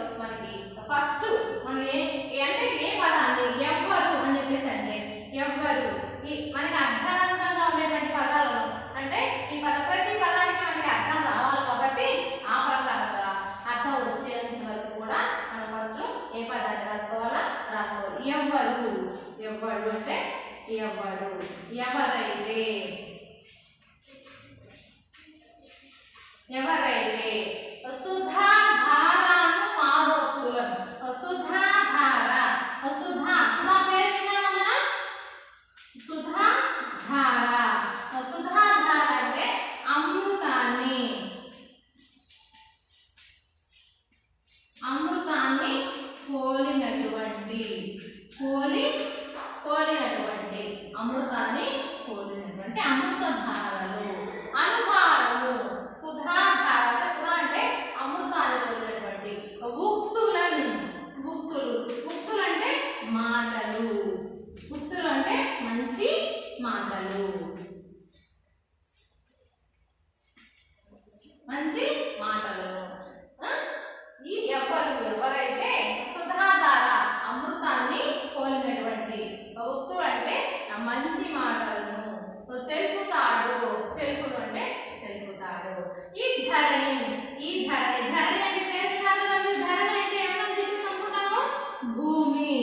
మనకి ఫస్ట్ మనం ఏ ఏ- అంటే ఏ పదాన్ని ఎవ్వరు అని చెప్పేసి అంటే ఎవ్వరు ఈ మనకి అర్థవంతంగా ఉండేటువంటి పదాలను అంటే ఈ పద ప్రతి పదానికి మనకి అర్థం రావాలి కాబట్టి ఆ ప్రకారంగా అర్థం వచ్చేంత వరకు కూడా మనం ఫస్ట్ ఏ పదాన్ని రాసుకోవాలా రాసుకోవాలి ఎవ్వరు ఎవ్వడు అంటే ఎవ్వడు ఎవరైతే ఎవరైతే సుధాధారాను మారోక్తులను సుధాధార సుధా సుధా పేరు విన్నామా మనం సుధాధార సుధాధార అంటే అమృతాన్ని అమృతాన్ని పోలినటువంటి పోలి పోలినటువంటి అమృతాన్ని పోలినటువంటి అమృతధారలు అనుహారము సుధాధార అంటే సుధా అంటే అమృతాన్ని పోలినటువంటి ఉక్తులను ఉక్తులు ఉక్తులు అంటే మాటలు ఉక్తులు అంటే మంచి మాటలు మంచి మాటలు ఆ? ఈ ఎవరు ఎవరైతే సుధాధార అమృతాన్ని పోలినటువంటి ఉక్తులు అంటే ఆ మంచి మాటలను తెలుపుతాడు తెలుపుడు అంటే తెలుపుతాడు ఈ ధరణి ఈ ధరణి ధరణి అంటే పేరు కాదు కదా మీరు ధరణి అంటే ఏమని చెప్పేసి అనుకుంటాము భూమి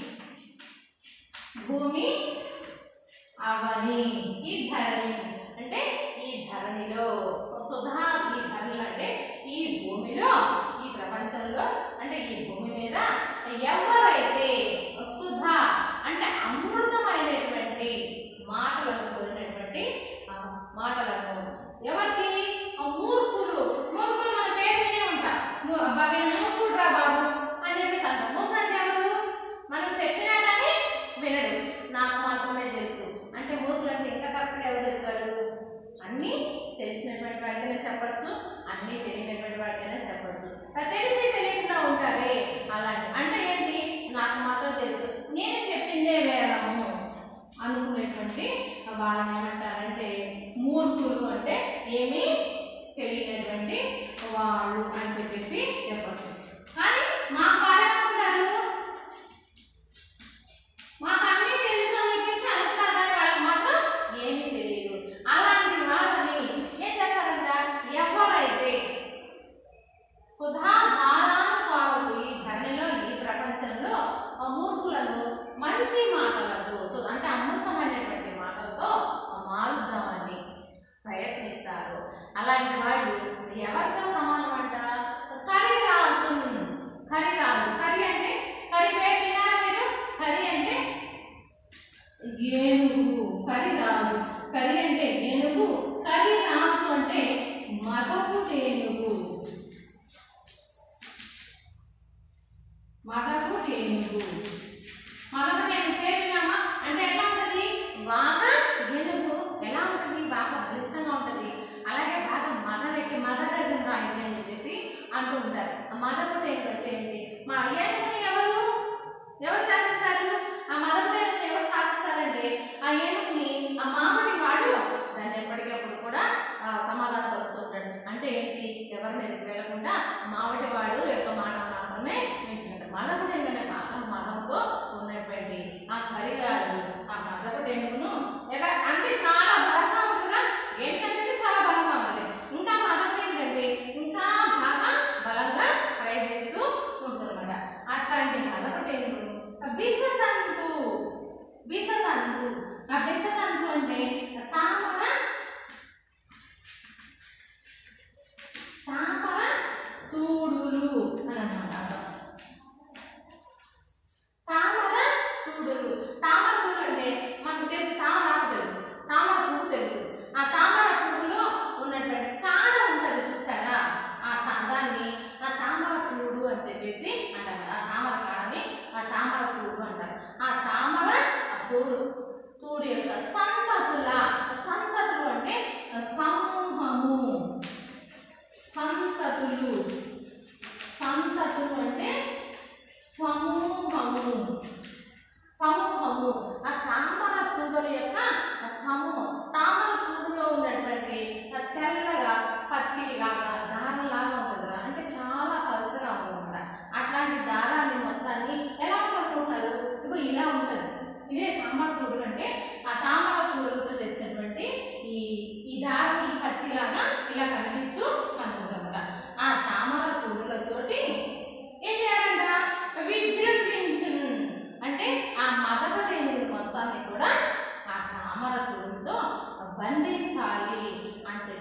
భూమి అవని ఈ ధరణి అంటే ఈ ధరణిలో సుధా ఈ ధరణిలో అంటే ఈ భూమిలో ఈ ప్రపంచంలో అంటే ఈ భూమి మీద ఎవరైతే సుధా అంటే అమృతమైనటువంటి మాటలను కోరినటువంటి ఆ మాటలను ఎవరికి ఆ మూర్ఖులు మూర్ఖులు మన పేరు వినే ఉంటాం ము- అబ్బా వీడు మూర్ఖుడు రా బాబు అని చెప్పేసి అంటాం మూర్ఖుడు అంటే ఎవరు మనం చెప్పినా కానీ వినడు నాకు మాత్రమే తెలుసు అంటే మూర్ఖులు అంటే ఇంకా కరెక్ట్గా ఎవరు చెప్తారు అన్నీ తెలిసినటువంటి వాడికైనా చెప్పచ్చు అన్నీ తెలియనటువంటి వాడికైనా చెప్పచ్చు అది తెలిసి తెలియకుండా ఉంటారే అలాంటి అంటే ఏంటి నాకు మాత్రం తెలుసు నేను చెప్పిందే వేదము అనుకునేటువంటి వాళ్ళని ఏమంటారంటే మూర్ఖులు అంటే ఏమీ తెలియనటువంటి వాళ్ళు అని చెప్పేసి చెప్పచ్చు కానీ మా పాడేమంటారు మాకు అన్నీ తెలుసు అని చెప్పేసి అనుకున్నారు కానీ వాళ్ళకి మాత్రం ఏమీ తెలియదు అలాంటి వాళ్ళని ఏం చేస్తారంట ఎవరైతే సుధాధారాను కావద్దు ఈ ధరణిలో ఈ ప్రపంచంలో ఆ మూర్ఖులను మంచి మాటలతో సో అంటే అమృతమైనటువంటి మాటలతో మారుద్దామని ప్రయత్నిస్తారు అలాంటి వాళ్ళు ఎవరితో సమానం అంట కరిరాజు కరిరాజు కరి అంటే కరి పేరు విన్నారా మీరు కరి అంటే ఏనుగు కరిరాజు కరి అంటే ఏనుగు కరిరాజు అంటే మదపు ఏనుగు మదపు ఏనుగు మదపు ఏనుగు పేరు విన్నామా అంటే ఎట్లా ఉంటుంది బాగా ఏనుగు ఎలా ఉంటుంది బాగా బలిష్టంగా ఉంటుంది అలాగే బాగా మదవెక్కి మదగజం రాయింది అని చెప్పేసి అంటూ ఉంటారు ఆ మదపు ఏనుగు అంటే ఏంటి మా ఏనుగుని ఎవరు ఎవరు శాసిస్తారు ఆ మదపు ఏనుగుని ఎవరు శాసిస్తారంటే ఆ ఏనుగుని ఆ మామిడి వాడు దాన్ని ఎప్పటికప్పుడు కూడా ఆ, సమాధానపరుస్తూ ఉంటాడు అంటే ఏంటి ఎవరి మీదకి వెళ్ళకుండా మామిడి వాడు యొక్క మాట మాత్రమే వింటున్నాడు మదపుడు ఏంటంటే మాత్రం మదంతో ఉన్నటువంటి ఆ కరిరాజు ఆ మదపుడు ఏనుగును ఎలా అంటే చాలా బలంగా ఉంటుందిగా ఏంటంటే చాలా బలంగా ఉంది ఇంకా మదపుడు ఏంటంటే ఇంకా బాగా బలంగా ప్రయత్నిస్తూ ఉంటుందన్నమాట అట్లాంటి మదపుడు ఏనుగును బిసతంతు బిసతంతు ఆ బిసతంతు అంటే తామర తామర తూడులు అని అన్నమాట తామర తూడులు తామర పువ్వులు అంటే మనకు తెలుసు తామరాకు తెలుసు తామర పువ్వు తెలుసు ఆ తామర పువ్వులో ఉన్నటువంటి కాడ ఉంటుంది చూసారా ఆ తా- దాన్ని ఆ తామర పువ్వుడు అని చెప్పేసి అంటారు ఆ తామర కాడని ఆ తామర పువ్వుడు అంటారు ఆ తామర ఆ తూడు తూడు యొక్క సంతతుల సంతతులు అంటే సమూహము సంతతులు సంతతులు అంటే సమూహము సమూహము ఆ తామర పువ్వుల యొక్క ఆ సమూహం తామర పువ్వులో ఉన్నటువంటి ఆ తెల్లగా పత్తిలాగా దారలాగా ఉంటుంది కదా అంటే చాలా పలుచగా ఉంటుంది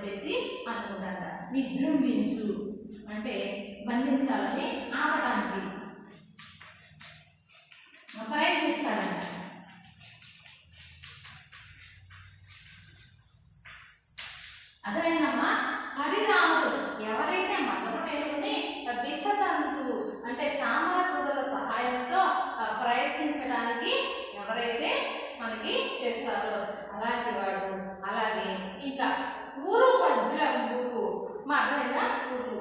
చెప్పేసి అనుకుంటాడ విజృంభించు అంటే బంధించాలని ఆపటానికి ప్రయత్నిస్తాడంట అదేనమ్మా హరిరాజు ఎవరైతే మదరుడేవుని విసతంతు అంటే చామర పురుగుల సహాయంతో ఆ, ప్రయత్నించడానికి ఎవరైతే మనకి చేస్తారో అలాంటి వాడు అలాగే ఇంకా ఊరు వజ్రము మా అర్థమైందా ఊరు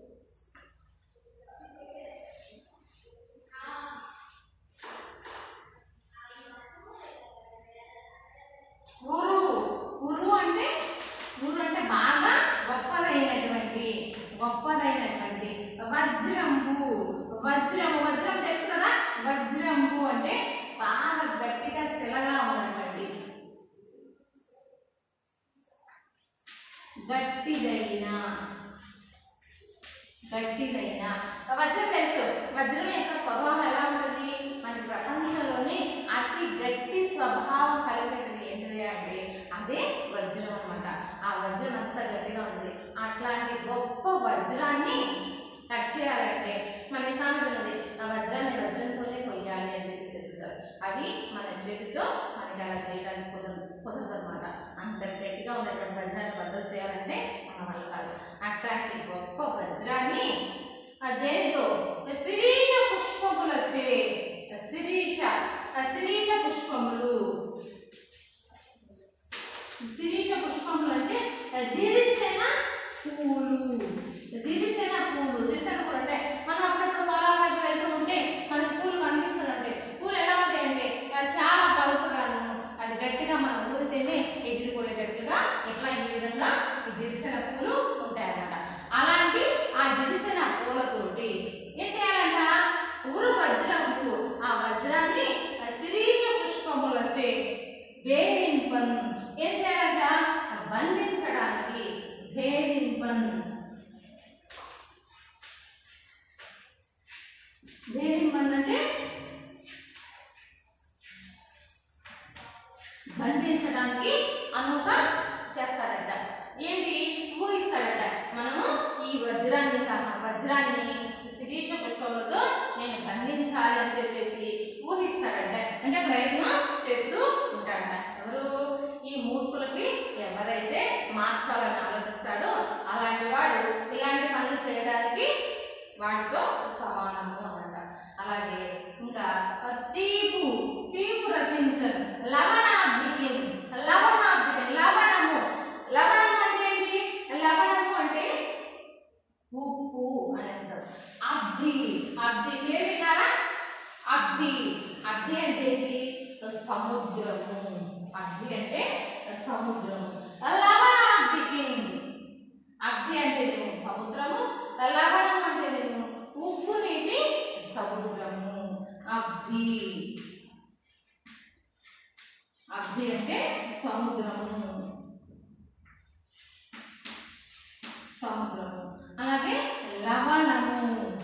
ఊరు ఊరు అంటే ఊరు అంటే బాగా గొప్పదైనటువంటి గొప్పదైనటువంటి వజ్రంబు వజ్రము వజ్రం తెలుసు కదా వజ్రంబు అంటే బాగా గట్టిగా శిలగా ఉన్నటువంటి గట్టిదైన గట్టిదైన వజ్రం తెలుసు వజ్రం యొక్క స్వభావం ఎలా ఉంటుంది మన ప్రపంచంలోని అతి గట్టి స్వభావం కలిగినది ఏంటిది అంటే అదే వజ్రం అన్నమాట ఆ వజ్రం అంత గట్టిగా ఉంది అట్లాంటి గొప్ప వజ్రాన్ని కట్ చేయాలంటే మన సామెత ఉన్నది ఆ వజ్రాన్ని వజ్రంతోనే కొయ్యాలి అని చెప్పి చెప్తారు అది మన చేతితో మనకి అలా చేయడానికి కుదరదు కుదరదు అనమాట అంత గట్టిగా ఉన్నటువంటి వజ్రాన్ని బద్దలు చేయాలంటే మన వల్ల కాదు అట్లాంటి గొప్ప వజ్రాన్ని ఆ దేనితో శిరీష పుష్పములచే శిరీష ఆ శిరీష పుష్పములు శిరీష పుష్పములు అంటే దిరిసెన పూలు దిరిసెన పూలు దిరిసెన పూలు అంటే మనం అప్పుడప్పుడు పొలాల వైపు వెళ్తూ ఉంటే మనకు పూలు కనిపిస్తుందంటే పూలు ఎలా ఉంటాయండి అది చాలా పలుచగాను అది గట్టిగా మనం ఊరితేనే ఎగిరిపోయేటట్లుగా ఇట్లా ఈ విధంగా ఈ దిరిసెన పూలు ఉంటాయన్నమాట అలాంటి ఆ దిరిసెన పూలతోటి ఏం చేయాలంట ఊరు వజ్రంకు ఆ వజ్రాన్ని ఆ శిరీష పుష్పములచే వేరింపన్ ఏం చేయాలంట బంధించడానికి వేరింపన్ వేరింపన్ అంటే బంధించడానికి అనుక చేస్తాడట ఏంటి ఊహిస్తాడట మనము ఈ వజ్రాన్ని సహా వజ్రాన్ని శిరీష పుష్పములతో నేను బంధించాలి అని చెప్పేసి ఊహిస్తాడట అంటే ప్రయత్నం చేస్తూ ఉంటాడట ఎవరు ఈ మూర్ఖులకి ఎవరైతే మార్చాలని ఆలోచిస్తాడో అలాంటి వాడు ఇలాంటి పనులు చేయడానికి వాడితో సమానము అన్నమాట అలాగే ఇంకా తీపు తీపు రచించను లవణాబ్దికం లవణాబ్దికం లవణము లవణం అంటే ఏంటి లవణము అంటే ఉప్పు అని అంటారు అబ్ది అబ్ది పేరు విన్నారా అబ్ది అబ్ది అంటే ఏంటి సముద్రము అబ్ది అంటే సముద్రము లవణాబ్దికం అగ్ని అంటే నేను సముద్రము లవణం అంటే నేను ఉప్పు నీటి సముద్రము అగ్ని అగ్ని అంటే సముద్రము సముద్రము అలాగే లవణము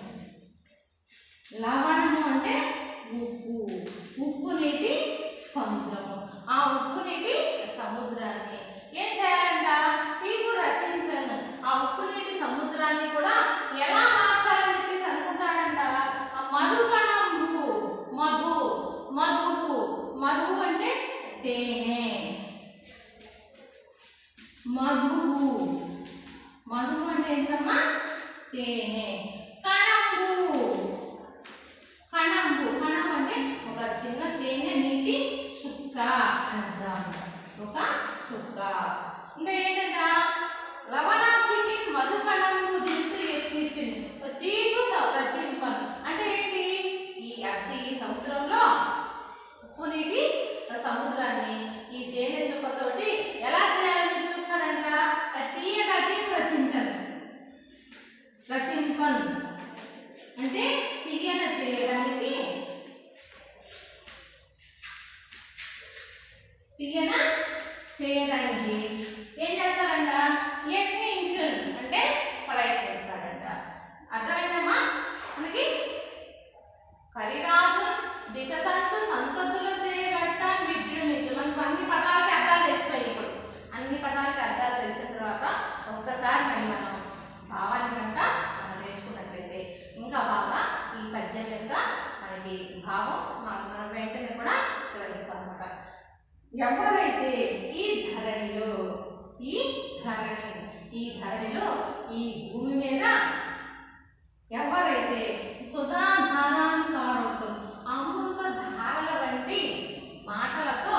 లవణము అంటే ఉప్పు ఉప్పు నీటి సముద్రము ఆ ఉప్పు నీటి సముద్రాన్ని ఏం చేయాలంట తీపు రచించను ఆ ఉప్పు నీటి సముద్రాన్ని కూడా ఎలా మార్చాలని చెప్పేసి అనుకుంటాడంట ఆ మధుకణంబు మధు మధువు మధువు అంటే తేనె మధువు మధువు అంటే ఏంటమ్మా తేనె కణంబు కణంబు కణం అంటే ఒక చిన్న తేనె నీటి చుక్క అని అర్థం ఒక చుక్క ఇంకా ఏంటంట లవణాబ్దికి మధు కణంబు దింతు ఎత్తిచ్చింది తీపు రచింపను అంటే ఏంటి ఈ అగ్ని ఈ సముద్రంలో ఉప్పు నీటి సముద్రాన్ని ఈ తేనె చుక్కతోటి ఎలా చేయాలని చూస్తాడంట ఆ తీయగా తీపు రచించను రచింపన్ అంటే తీయన చేయడానికి తీయన చేయడానికి ఏం చేస్తాడంట యత్నించు అంటే ప్రయత్నిస్తాడంట మనకి భావం మన- మన వెంటనే కూడా గ్రహిస్తాం అనమాట ఎవరైతే ఈ ధరణిలో ఈ ధరణి ఈ ధరణిలో ఈ భూమి మీద ఎవరైతే సుధాధారాంకారులు అమృత ధారల వంటి మాటలతో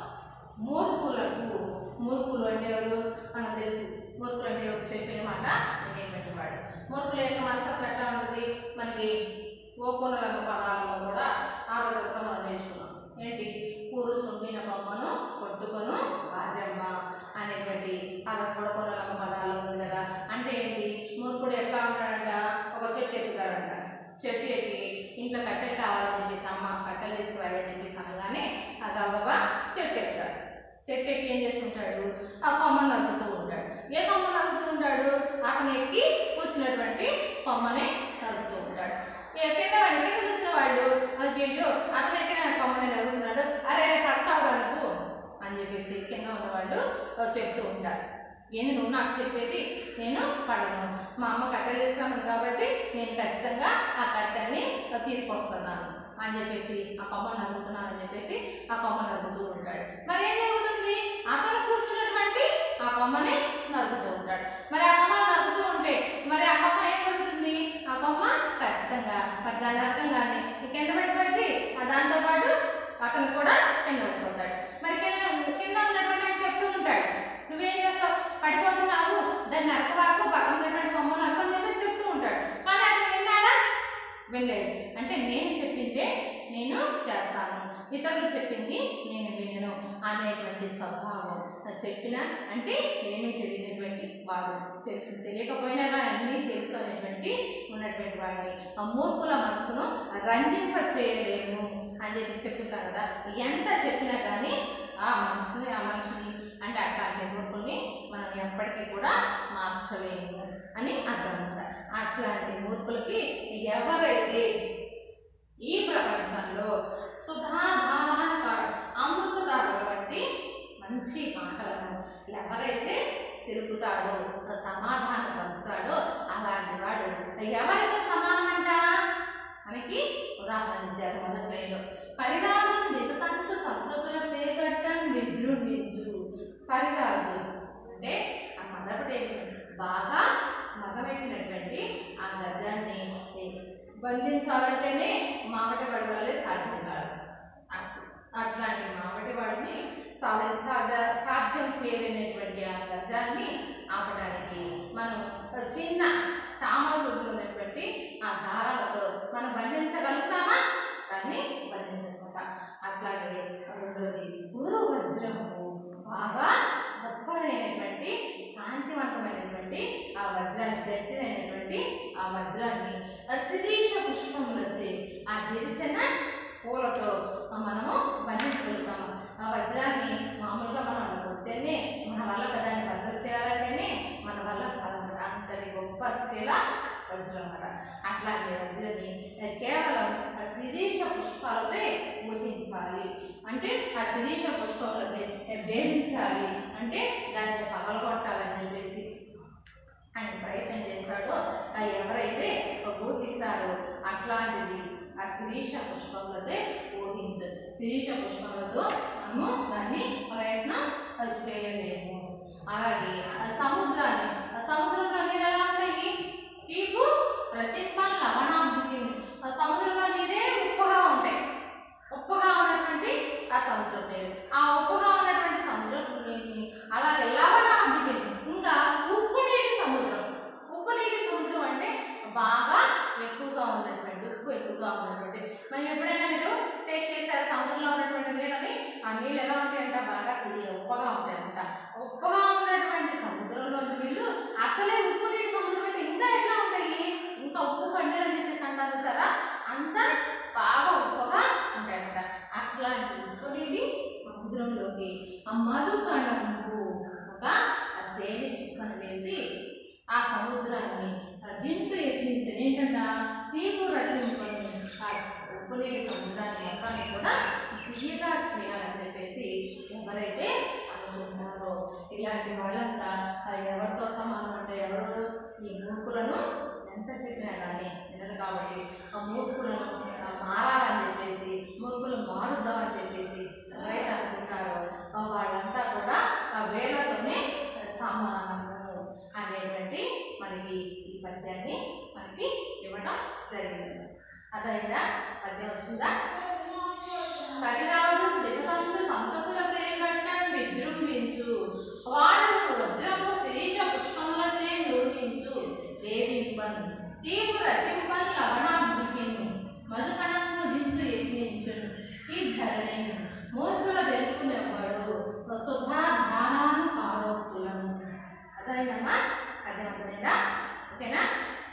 మూర్ఖులకు మూర్ఖులు అంటే ఎవరు మనకు తెలుసు మూర్ఖులు అంటే ఎవరు చెప్పిన మాట వినేటువంటి వాడు మూర్ఖుల యొక్క మనసు ఎట్లా ఉంటుంది మనకి ఓకోనల పదాలలో కూడా ఆ విధంగా మనం నేర్చుకున్నాం ఏంటి కూరు సుండిన బొమ్మను కొట్టుకొను రాజమ్మ అనేటువంటి పదం కూడా కొనలమ్మ పదాలు ఉంది కదా అంటే ఏంటి మూర్ఖుడు ఎట్లా ఉంటాడంట ఒక చెట్టు ఎక్కుతాడంట చెట్టు ఎక్కి ఇంట్లో కట్టెలు కావాలని చెప్పేసి అమ్మ కట్టెలు తీసుకురావని చెప్పేసి అనగానే ఆ గబగబా చెట్టు ఎక్కుతాడు చెట్టు ఎక్కి ఏం చేస్తుంటాడు ఆ కొమ్మను నరుకుతూ ఉంటాడు ఏ కొమ్మ నరుకుతూ ఉంటాడు అతను ఎక్కి కూర్చున్నటువంటి కొమ్మని నరుకుతూ ఉంటాడు ఏ కింద వాడు కింద చూసిన వాళ్ళు అది అయ్యో అతను ఎక్కిన కొమ్మని నరుగుతున్నాడు అరే అరే పడతావు నువ్వు అని చెప్పేసి కింద ఉన్నవాళ్ళు చెప్తూ ఉంటారు ఏంది నువ్వు నాకు చెప్పేది నేను పడను మా అమ్మ కట్టెలు తీసుకురామంది కాబట్టి నేను ఖచ్చితంగా ఆ కట్టెల్ని తీసుకొస్తున్నాను అని చెప్పేసి ఆ కొమ్మ నరుగుతున్నానని చెప్పేసి ఆ కొమ్మ నరుగుతూ ఉంటాడు మరి ఏం జరుగుతుంది అతను కూర్చున్నటువంటి ఆ కొమ్మని నరుగుతూ ఉంటాడు మరి ఆ కొమ్మ నరుగుతూ ఉంటే మరి ఆ కొమ్మ ఏం జరుగుతుంది ఆ కొమ్మ ఖచ్చితంగా మరి దాని నరకంగానే కింద పడిపోయింది ఆ దాంతో పాటు అతను కూడా కింద పడిపోతాడు మరి కింద కింద ఉన్నటువంటి ఆయన చెప్తూ ఉంటాడు నువ్వేం చేస్తావు పడిపోతున్నావు దాన్ని నరకవాకు పక్కన ఉన్నటువంటి కొమ్మ నరకని చెప్పి చెప్తూ ఉంటాడు కానీ అతను విన్నాడా వినలేడు అంటే నేను చెప్పిందే నేను చేస్తాను ఇతరులు చెప్పింది నేను వినను అనేటువంటి స్వభావం నాకు చెప్పిన అంటే ఏమీ తెలియనటువంటి వాడు తెలుసు తెలియకపోయినా కానీ అన్నీ తెలుసు అనేటువంటి ఉన్నటువంటి వాడిని ఆ మూర్ఖుల మనసును రంజింప చేయలేము అని చెప్పి చెప్తుంటారు కదా ఎంత చెప్పినా కానీ ఆ మనిషిని ఆ మనిషిని అంటే అట్లాంటి మూర్ఖుల్ని మనం ఎప్పటికీ కూడా మార్చలేము అని అర్థం అనమాట అట్లాంటి మూర్ఖులకి ఎవరైతే ఈ ప్రపంచంలో సుధాధారాకారు అమృతదారుల వంటి మంచి మాటలను ఎవరైతే తెలుపుతాడో సమాధానం పరుస్తాడో అలాంటి వాడు ఎవరితో సమానమంట మనకి ఉదాహరణ ఇచ్చారు మొదటి లైన్లో పరిరాజు నిజతంతు సంతతుల చేకట్టన్ విజృంభించు పరిరాజు అంటే ఆ మొదటి బాగా మదమెట్టినటువంటి ఆ గజాన్ని బంధించాలంటేనే మామటి పడగలే సాధ్యం కాదు అట్- అట్లాంటి మామటి వాడిని సాధ- సాధ- సాధ్యం చేయలేనటువంటి ఆ గజాన్ని ఆపడానికి మనం ఒక చిన్న తామర పువ్వులు ఉన్నటువంటి ఆ దారాలతో మనం బంధించగలుగుతామా దాన్ని బంధించకుండా అట్లాగే రెండోది గురు వజ్రము బాగా గొప్పదైనటువంటి కాంతివంతమైనటువంటి ఆ వజ్రాన్ని గట్టిదైనటువంటి ఆ వజ్రాన్ని ఆ శిరీష పుష్పములొచ్చి ఆ దిరిసిన పూలతో మనము బంధించగలుగుతాము ఆ వజ్రాన్ని మామూలుగా మనం అలా కొడితేనే మన వల్ల కదా దాన్ని బద్దలు చేయాలంటేనే మన వల్ల కాదన్నమాట అంతటి గొప్ప శిల వజ్రం అన్నమాట అట్లాంటి వజ్రాన్ని కేవలం ఆ శిరీష పుష్పాలతో ముద్రించాలి అంటే ఆ శిరీష పుష్పాలతో భేదించాలి అంటే దాన్ని పగలగొట్టాలని చెప్పేసి ఆయన ప్రయత్నం చేస్తాడో ఆ ఎవరైతే ఊహిస్తారో అట్లాంటిది ఆ శిరీష పుష్పములతో ఊహించు శిరీష పుష్పములతో మనము దాన్ని ప్రయత్నం చేయలేము అలాగే ఆ సముద్రాన్ని ఆ సముద్రంలో నీరు ఎలా ఉంటాయి తీపు ప్రచింపన్ లవణాభికి ఆ సముద్రంలో నీరే ఉప్పుగా ఉంటాయి ఉప్పుగా ఉన్నటువంటి ఆ సముద్రం నీరు ఆ ఉప్పుగా ఉన్నటువంటి సముద్రం నీటిని అలాగే లవణాభికి ఇంకా ఉప్పు నీటి సముద్రం ఉప్పు నీటి సముద్రం అంటే బాగా ఎక్కువగా ఉన్నటువంటి ఉప్పు ఎక్కువగా ఉన్నటువంటి మరి ఎప్పుడైనా మీరు టేస్ట్ చేశారు సముద్రంలో ఉన్నటువంటి నీళ్ళని ఆ నీళ్ళు ఎలా ఉంటాయంట బాగా తీయ ఉప్పగా ఉంటాయంట ఉప్పగా ఉన్నటువంటి సముద్రంలోని నీళ్ళు అసలే ఉప్పు నీటి సముద్రం అయితే ఇంకా ఎట్లా ఉంటాయి ఇంకా ఉప్పు పండుగ అని చెప్పేసి అంటారు సరా అంత బాగా ఉప్పగా ఉంటాయంట అట్లాంటి ఉప్పు నీటి సముద్రంలోకి ఆ మధు కణము ఒక తేనె చుక్కను వేసి ఆ సముద్రాన్ని ఆ జింతు యత్నించిన ఏంటంట తీపు రచింపని ఆ ఉప్పు నీటి సముద్రాన్ని మొత్తాన్ని కూడా తీయగా చేయాలని చెప్పేసి ఎవరైతే అనుకుంటారో ఇలాంటి వాళ్ళంతా ఆ ఎవరితో సమానం అంటే ఎవరు ఈ మూర్ఖులను ఎంత చెప్పినా కానీ వినరు కాబట్టి ఆ మూర్ఖులను ఆ, మారాలని చెప్పేసి మూర్ఖులు మారుద్దామని చెప్పేసి ఎవరైతే అనుకుంటారో ఆ వాళ్ళంతా కూడా ఆ వేళ్లతోనే సమానము అనేటువంటి మనకి ఈ పద్యాన్ని మనకి ఇవ్వడం జరిగింది అదైందా పద్యం వచ్చిందా పరిరాజు దిశతంతు సంతతుల చేయబట్టం విజృంభించు వాడు వజ్రము శిరీష పుష్పముల చే నూరించు వేధింపన్ తీపు రచింపన్ లవణాభృతిను మధుకణము దింతు యత్నించును ఈ ధరణి మూర్ఖుల తెలుపునేవాడు సుధా ధానాను కారోక్తులను అర్థమైందమ్మా అర్థమవుతుందా ఓకేనా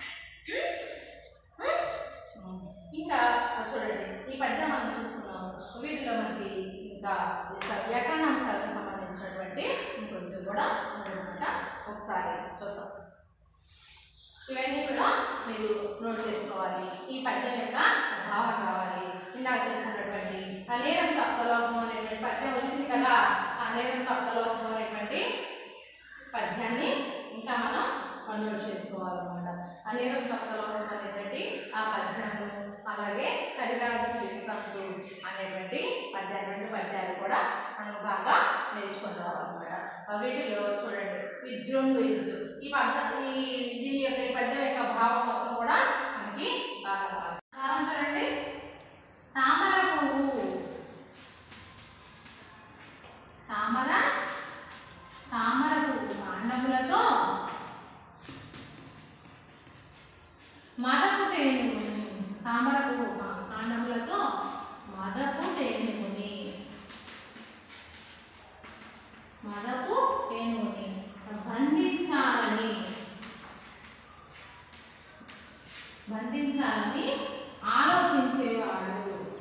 ఉమ్? ఇంకా చూడండి ఈ పద్యం మనం చూసుకున్నాం వీటిలో మనకి ఇంకా స- వ్యాకరణాంశాలకు సంబంధించినటువంటి ఇంకొంచెం కూడా ఉందన్నమాట ఒకసారి చూద్దాం ఇవన్నీ కూడా మీరు నోట్ చేసుకోవాలి ఈ పద్యం యొక్క భావం రావాలి ఇందాక చెప్పినటువంటి ఆ నేరం తప్పలోకం అనేటువంటి పద్యం వచ్చింది కదా ఆ నేరం తప్పలోకం అనేటువంటి పద్యాన్ని ఇంకా మనం నోట్ చేసుకోవాలన్నమాట ఆ నేరం తప్పలోకం అనేటువంటి ఆ పద్యము అలాగే కరిరాజు విసుకంతు అనేటువంటి పద్యాలు రెండు పద్యాలు కూడా మనం బాగా నేర్చుకొని రావాలన్నమాట ఆ వీటిలో చూడండి విజృంభించు ఈ పద్య ఈ దీని యొక్క ఈ పద్యం యొక్క భావం మొత్తం కూడా మనకి బాగా రావాలి భావం చూడండి తామర పువ్వు తామర తామర పువ్వు కాండములతో మదపు టేనుగుని తామర పువ్వు కా- కాండములతో మదపు టేనుగుని మదపు టేనుగుని బంధించాలని బంధించాలని ఆలోచించేవాడు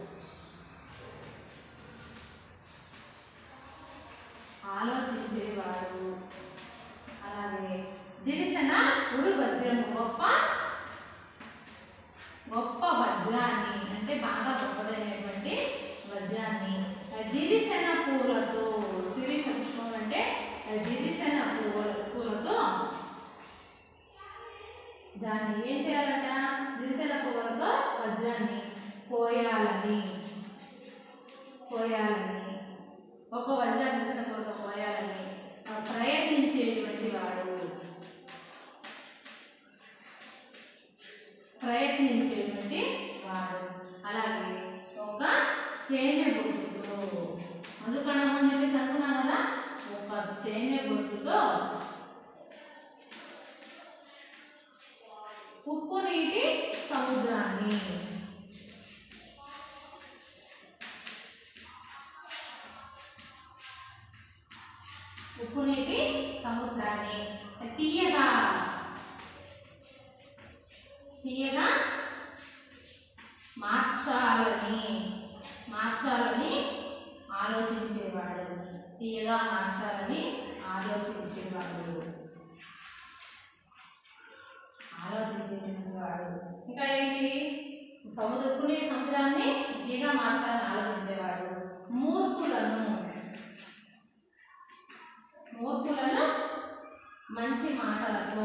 ఆలోచించేవాడు అలాగే దిరిసన ఉరు వజ్రము గొప్ప గొప్ప వజ్రాన్ని అంటే బాగా గొప్పదైనటువంటి వజ్రాన్ని దిరిసెన పూలతో శిరీష పుష్పం అంటే దిరిసెన పూల పూలతో దాన్ని ఏం చేయాలట దిరిసెన పువ్వులతో వజ్రాన్ని పోయాలని పోయాలని గొప్ప వజ్ర దిరిసెన పూలతో పోయాలని ఆ, ప్రయత్నించేటువంటి వాడు ప్రయత్నించేటువంటి వాడు అలాగే ఒక తేనె బొట్టుతో అందుకణం అని చెప్పేసి అనుకున్నాం కదా ఒక తేనె బొట్టుతో ఉప్పు నీటి సముద్రాన్ని ఉప్పు నీటి సముద్రాన్ని తీయగా తీయగా మార్చాలని మార్చాలని ఆలోచించేవాడు తీయగా మార్చాలని ఆలోచించేవాడు ఆలోచించేటువంటి వాడు ఇంకా ఏంటి సముద్ర పుణ్య సముద్రాన్ని తీయగా మార్చాలని ఆలోచించేవాడు మూర్ఖులను మూర్ఖులను మంచి మాటలతో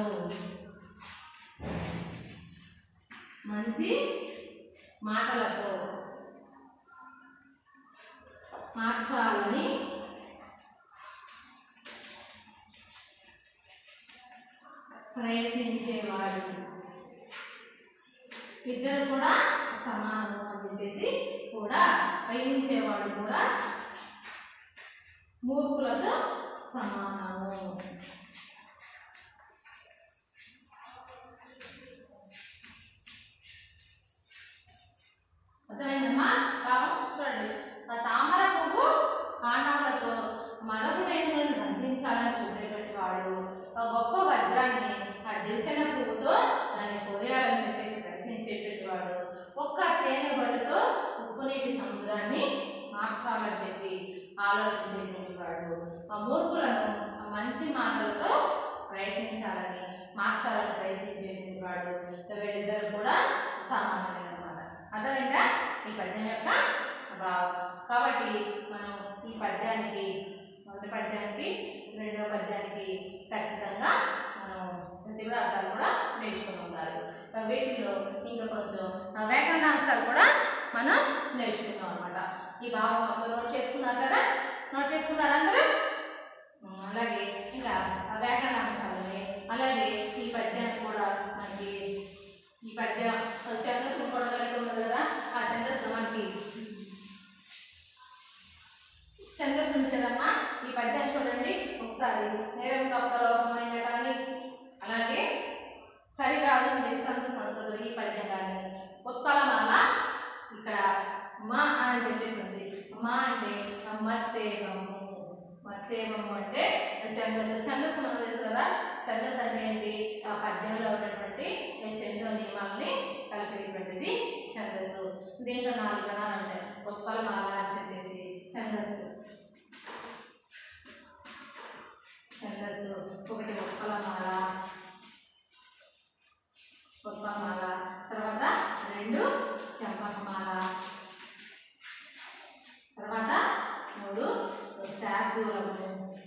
మంచి మాటలతో మార్చాలని ప్రయత్నించేవాడు ఇద్దరు కూడా సమానము అని చెప్పేసి కూడా ప్రయత్నించేవాడు కూడా మూర్ఖులతో సమానము అర్థమైందమ్మా భావం చూడండి ఆ తామర పువ్వు కాండాలతో మదపుడైనలను బంధించాలని చూసేటువంటి వాడు ఆ గొప్ప వజ్రాన్ని ఆ దిశన పువ్వుతో దాన్ని కొయ్యాలని చెప్పేసి ప్రయత్నించేటువంటి వాడు ఒక్క తేనె బట్టుతో ఉప్పు నీటి సముద్రాన్ని మార్చాలని చెప్పి ఆలోచించేటువంటి వాడు ఆ మూర్ఖులను ఆ మంచి మాటలతో ప్రయత్నించాలని మార్చాలని ప్రయత్నించేటువంటి వాడు వీళ్ళిద్దరు కూడా సమానమైన అనమాట అర్థమైందా ఈ పద్యం యొక్క భావం కాబట్టి మనం ఈ పద్యానికి మొదటి పద్యానికి రెండవ పద్యానికి ఖచ్చితంగా మనం ప్రతి అర్థాలు కూడా నేర్చుకుని ఉండాలి వీటిలో ఇంకా కొంచెం ఆ, వ్యాకరణాంశాలు కూడా మనం నేర్చుకున్నాం అనమాట ఈ భావం మొత్తం నోట్ చేసుకున్నారు కదా నోట్ చేసుకున్నారు అందరూ ఉమ్, అలాగే ఇంకా ఆ వ్యాకరణాంశాలని అలాగే ఈ పద్యాన్ని కూడా మనకి ఈ పద్యం ఛందస్సు కూడా కలిగి ఉంది కదా ఆ ఛందస్సు మనకి ఛందస్సు ఉంది కదమ్మా ఈ పద్యాన్ని చూడండి ఒకసారి నేరం కప్పలోకమైన కానీ అలాగే కరిరాజు నిస్కంత సంతదు ఈ పద్యం కానీ ఉత్పలమాల ఇక్కడ మా అని చెప్పేసి ఉంది మా అంటే మత్తేవము మత్తేవము అంటే ఛందస్సు ఛందస్సు మనకు తెలుసు కదా ఛందస్సు అంటే ఏంటి ఆ పద్యంలో ఉన్నటువంటి చందో నియమాలని కలిపేటువంటిది ఛందస్సు దీంట్లో నాలుగు గణాలు ఉంటాయి ఉత్పలమాల అని చెప్పేసి ఛందస్సు ఛందస్సు ఒకటి ఉత్పలమాల ఉత్పలమాల తర్వాత రెండు చంపకమాల తర్వాత మూడు శార్దూలము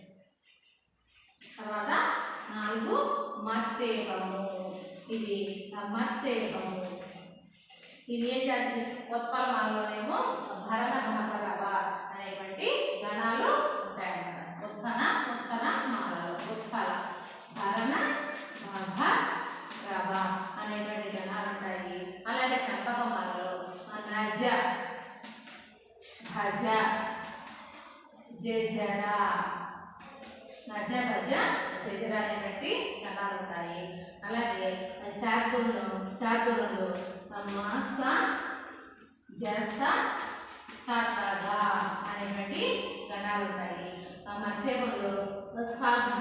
తర్వాత నాలుగు మత్తేకము ఇది ఆ మత్తేకము ఇది ఏ జాతి ఉత్పలమాలలోనేమో భరత మహకరవ అనేటువంటి గణాలు ఉంటాయన్నమాట ఉత్పన ఉత్పన మాలలో ఉత్పల భరణ మహ రవ అనేటువంటి గణాలు ఉంటాయి అలాగే చంపకమాలలో నజ భజ జజర నజ భజ జజర అనేటువంటి గణాలు ఉంటాయి అలాగే శార్దులు శార్దులలో మాస జస తతగా అనేటువంటి గణాలు ఉంటాయి ఆ మధ్యములో స్పర్ధ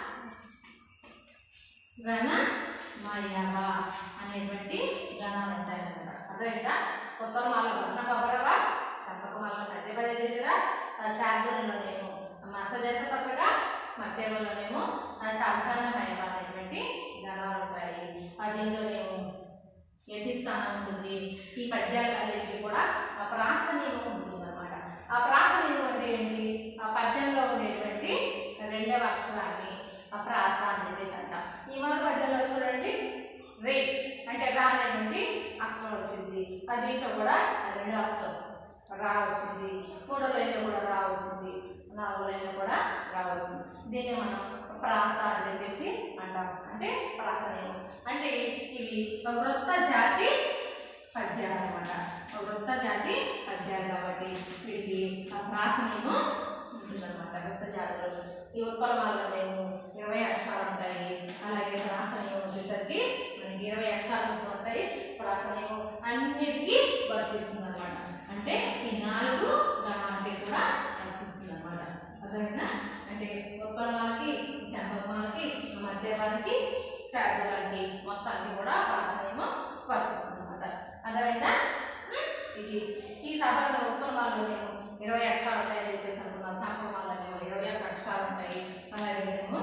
గణ మయవ అనేటువంటి గణాలు ఉంటాయి అన్నమాట అర్థమైందా కొత్తమాల వర్ణ బబరవ సంపకమాల నజబజ జజర శార్జనలోనేమో మసజస తప్పగా మధ్యములోనేమో సాధారణ మయవ అనేటువంటి గణాలు ఉంటాయి ఆ దీంట్లోనేమో ఎట్టి స్థానం ఉంటుంది ఈ పద్యాలన్నింటికి కూడా ఆ ప్రాస నియమం ఉంటుందన్నమాట ఆ ప్రాస నియమం అంటే ఏంటి ఆ పద్యంలో ఉండేటువంటి రెండవ అక్షరాన్ని ఆ ప్రాస అని చెప్పేసి అంటాం ఈ మొదటి పద్యంలో చూడండి రే అంటే రా అనేటువంటి అక్షరం వచ్చింది ఆ దీంట్లో కూడా రెండో అక్షరం రా వచ్చింది మూడో లైన్లో కూడా రా వచ్చింది నాలుగో లైన్లో కూడా రా వచ్చింది దీన్ని మనం ప్రాస అని చెప్పేసి అంటాం అంటే ప్రాస నియమం అంటే ఇవి వృత్త జాతి పద్యాలు అనమాట వృత్త జాతి పద్యాలు కాబట్టి వీటికి ఆ ప్రాసనేమో ఉంటుందన్నమాట వృత్త జాతిలో ఈ ఉత్పలమాలలోనేమో ఇరవై అక్షరాలు ఉంటాయి అలాగే ప్రాసనేమో వచ్చేసరికి మనకి ఇరవై అక్షరాలు ఉంటాయి ప్రాసనేమో అన్నిటికీ వర్తిస్తుంది అనమాట అంటే ఈ నాలుగు గణాలకి కూడా వర్తిస్తుంది అనమాట అర్థమైందా అంటే ఉత్పలమాలకి చంపమాలకి మధ్యవారికి శారదలకి మొత్తానికి కూడా ప్రాసనేమో వర్తిస్తుంది అనమాట అర్థమైందా ఉమ్, ఇది ఈ సాధారణ ఉత్పలమాలలోనేమో ఇరవై అక్షరాలు ఉంటాయని చెప్పేసి అనుకున్నాం సంపమాలనేమో ఇరవై ఒక్క అక్షరాలు ఉంటాయి అలాగేనేమో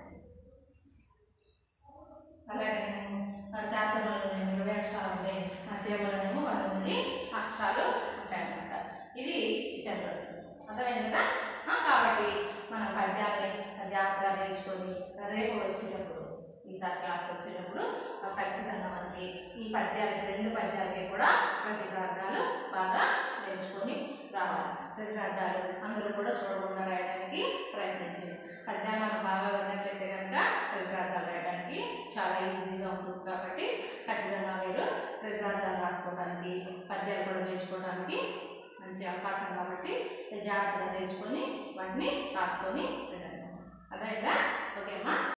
అలాగేనేమో శాస్త్రంలోనేమో ఇరవై అక్షరాలు ఉంటాయి మధ్యలోనేమో పంతొమ్మిది అక్షరాలు ఉంటాయన్నమాట ఇది ఛందస్సు అర్థమైంది కదా ఆ, కాబట్టి మన పద్యాలని జాగ్రత్తగా నేర్చుకొని రేపు వచ్చేటప్పుడు ఈసారి క్లాస్ వచ్చేటప్పుడు ఆ, ఖచ్చితంగా మనకి ఈ పద్యాలకి రెండు పద్యాలకి కూడా ప్రతిపార్థాలు బాగా నేర్చుకొని రావాలి ప్రతిపార్థాలు అందరూ కూడా చూడకుండా రాయడానికి ప్రయత్నించండి పద్యాలు మనం బాగా విన్నట్లయితే కనుక ప్రతిపార్థాలు రాయడానికి చాలా ఈజీగా ఉంటుంది కాబట్టి ఖచ్చితంగా మీరు ప్రతిపార్థాలు రాసుకోవడానికి పద్యాలు కూడా నేర్చుకోవడానికి మంచి అవకాశం కాబట్టి జాగ్రత్తగా నేర్చుకొని వాటిని రాసుకొని వెళ్ళండి అదే ఓకేమ్మా